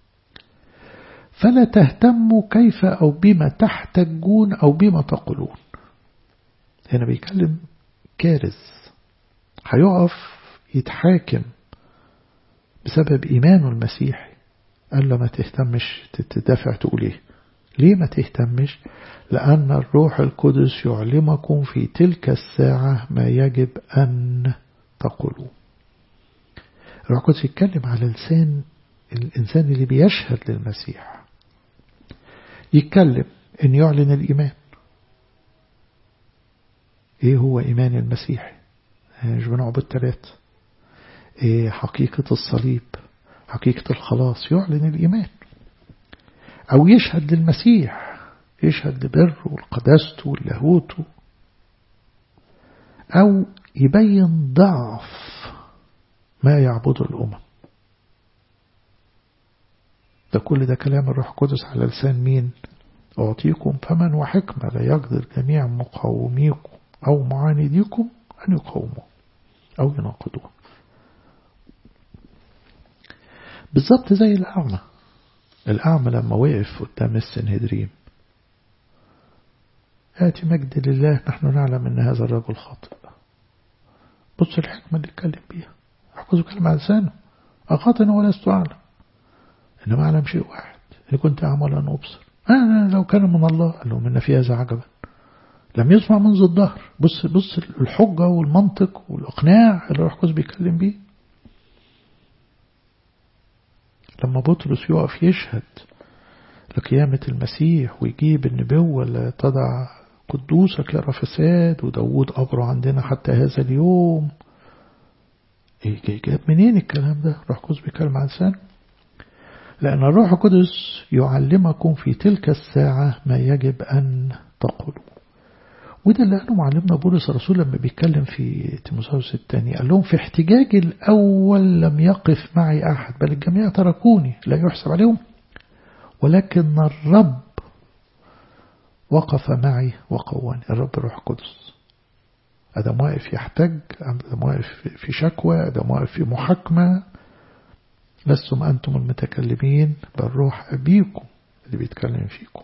فلا تهتموا كيف أو بما تحتجون أو بما تقولون هنا بيكلم كارث هيقف يتحاكم بسبب إيمانه المسيحي قال له ما تهتمش تدافع تقول ايه ليه ما تهتمش لأن الروح القدس يعلمكم في تلك الساعة ما يجب أن تقولوا الروح القدس يتكلم على لسان الإنسان اللي بيشهد للمسيح يتكلم أن يعلن الإيمان إيه هو إيمان المسيح مش بنعبد ثلاثة إيه حقيقة الصليب حقيقة الخلاص يعلن الإيمان أو يشهد للمسيح يشهد لبره والقداسته واللاهوته أو يبين ضعف ما يعبده الأمم ده كل ده كلام الروح القدس على لسان مين أعطيكم فمن وحكمة لا يقدر جميع مقاوميكم أو معانديكم أن يقاوموا أو يناقضوه بالظبط زي الأعمى الأعمى لما وقف قدام السنهدريم آتي مجد لله نحن نعلم أن هذا الرجل خاطئ بص الحكمة اللي اتكلم بيها أحفظ كلمة على لسانه أخاطئ ولست أعلم إنما أعلم شيء واحد إن كنت أعمل أن أبصر أنا لو كان من الله قال لهم إن في هذا عجبا لم يسمع منذ الظهر بص بص الحجة والمنطق والإقناع اللي الروح القدس بيتكلم بيه لما بطرس يقف يشهد لقيامة المسيح ويجيب النبوة اللي تضع قدوسك يرى فساد وداود أبره عندنا حتى هذا اليوم إيه جاب منين الكلام ده روح القدس بيتكلم عن لسانه لأن الروح القدس يعلمكم في تلك الساعة ما يجب أن تقولوا وده اللي قاله معلمنا بولس الرسول لما بيتكلم في تيموثاوس الثاني قال لهم في احتجاج الأول لم يقف معي أحد بل الجميع تركوني لا يحسب عليهم ولكن الرب وقف معي وقواني الرب روح القدس أدم واقف يحتج أدم واقف في شكوى أدم واقف في محاكمة لستم أنتم المتكلمين بل روح أبيكم اللي بيتكلم فيكم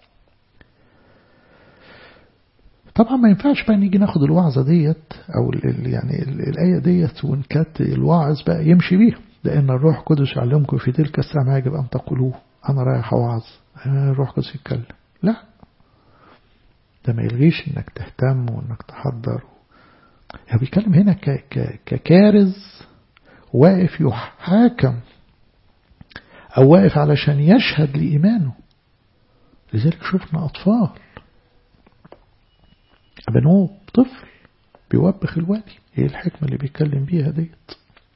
طبعا ما ينفعش بقى نيجي ناخد الوعظة ديت أو ال يعني ال الآية ديت ونكت الواعظ بقى يمشي بيها لأن الروح القدس يعلمكم في تلك الساعة ما يجب أن تقولوه أنا رايح أوعظ الروح القدس يتكلم لا ده ما يلغيش إنك تهتم وإنك تحضر يعني بيتكلم هنا ككارز واقف يحاكم أو واقف علشان يشهد لإيمانه لذلك شفنا أطفال بنوب طفل بيوبخ الوالي ايه الحكمة اللي بيتكلم بيها ديت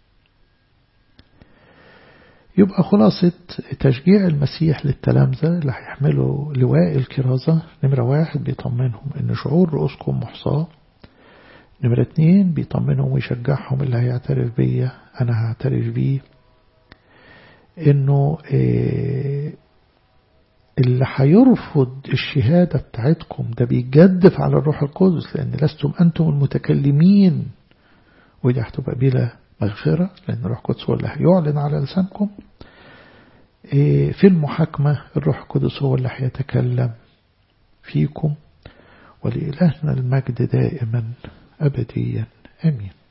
يبقى خلاصة تشجيع المسيح للتلامذة اللي هيحملوا لواء الكرازة نمرة واحد بيطمنهم ان شعور رؤوسكم محصاة نمرة اتنين بيطمنهم ويشجعهم اللي هيعترف بيا انا هعترف بيه انه إيه اللي هيرفض الشهادة بتاعتكم ده بيجدف على الروح القدس لأن لستم أنتم المتكلمين ودي هتبقى بلا مغفرة لأن الروح القدس هو اللي هيعلن على لسانكم في المحاكمة الروح القدس هو اللي هيتكلم فيكم ولإلهنا المجد دائما أبديا آمين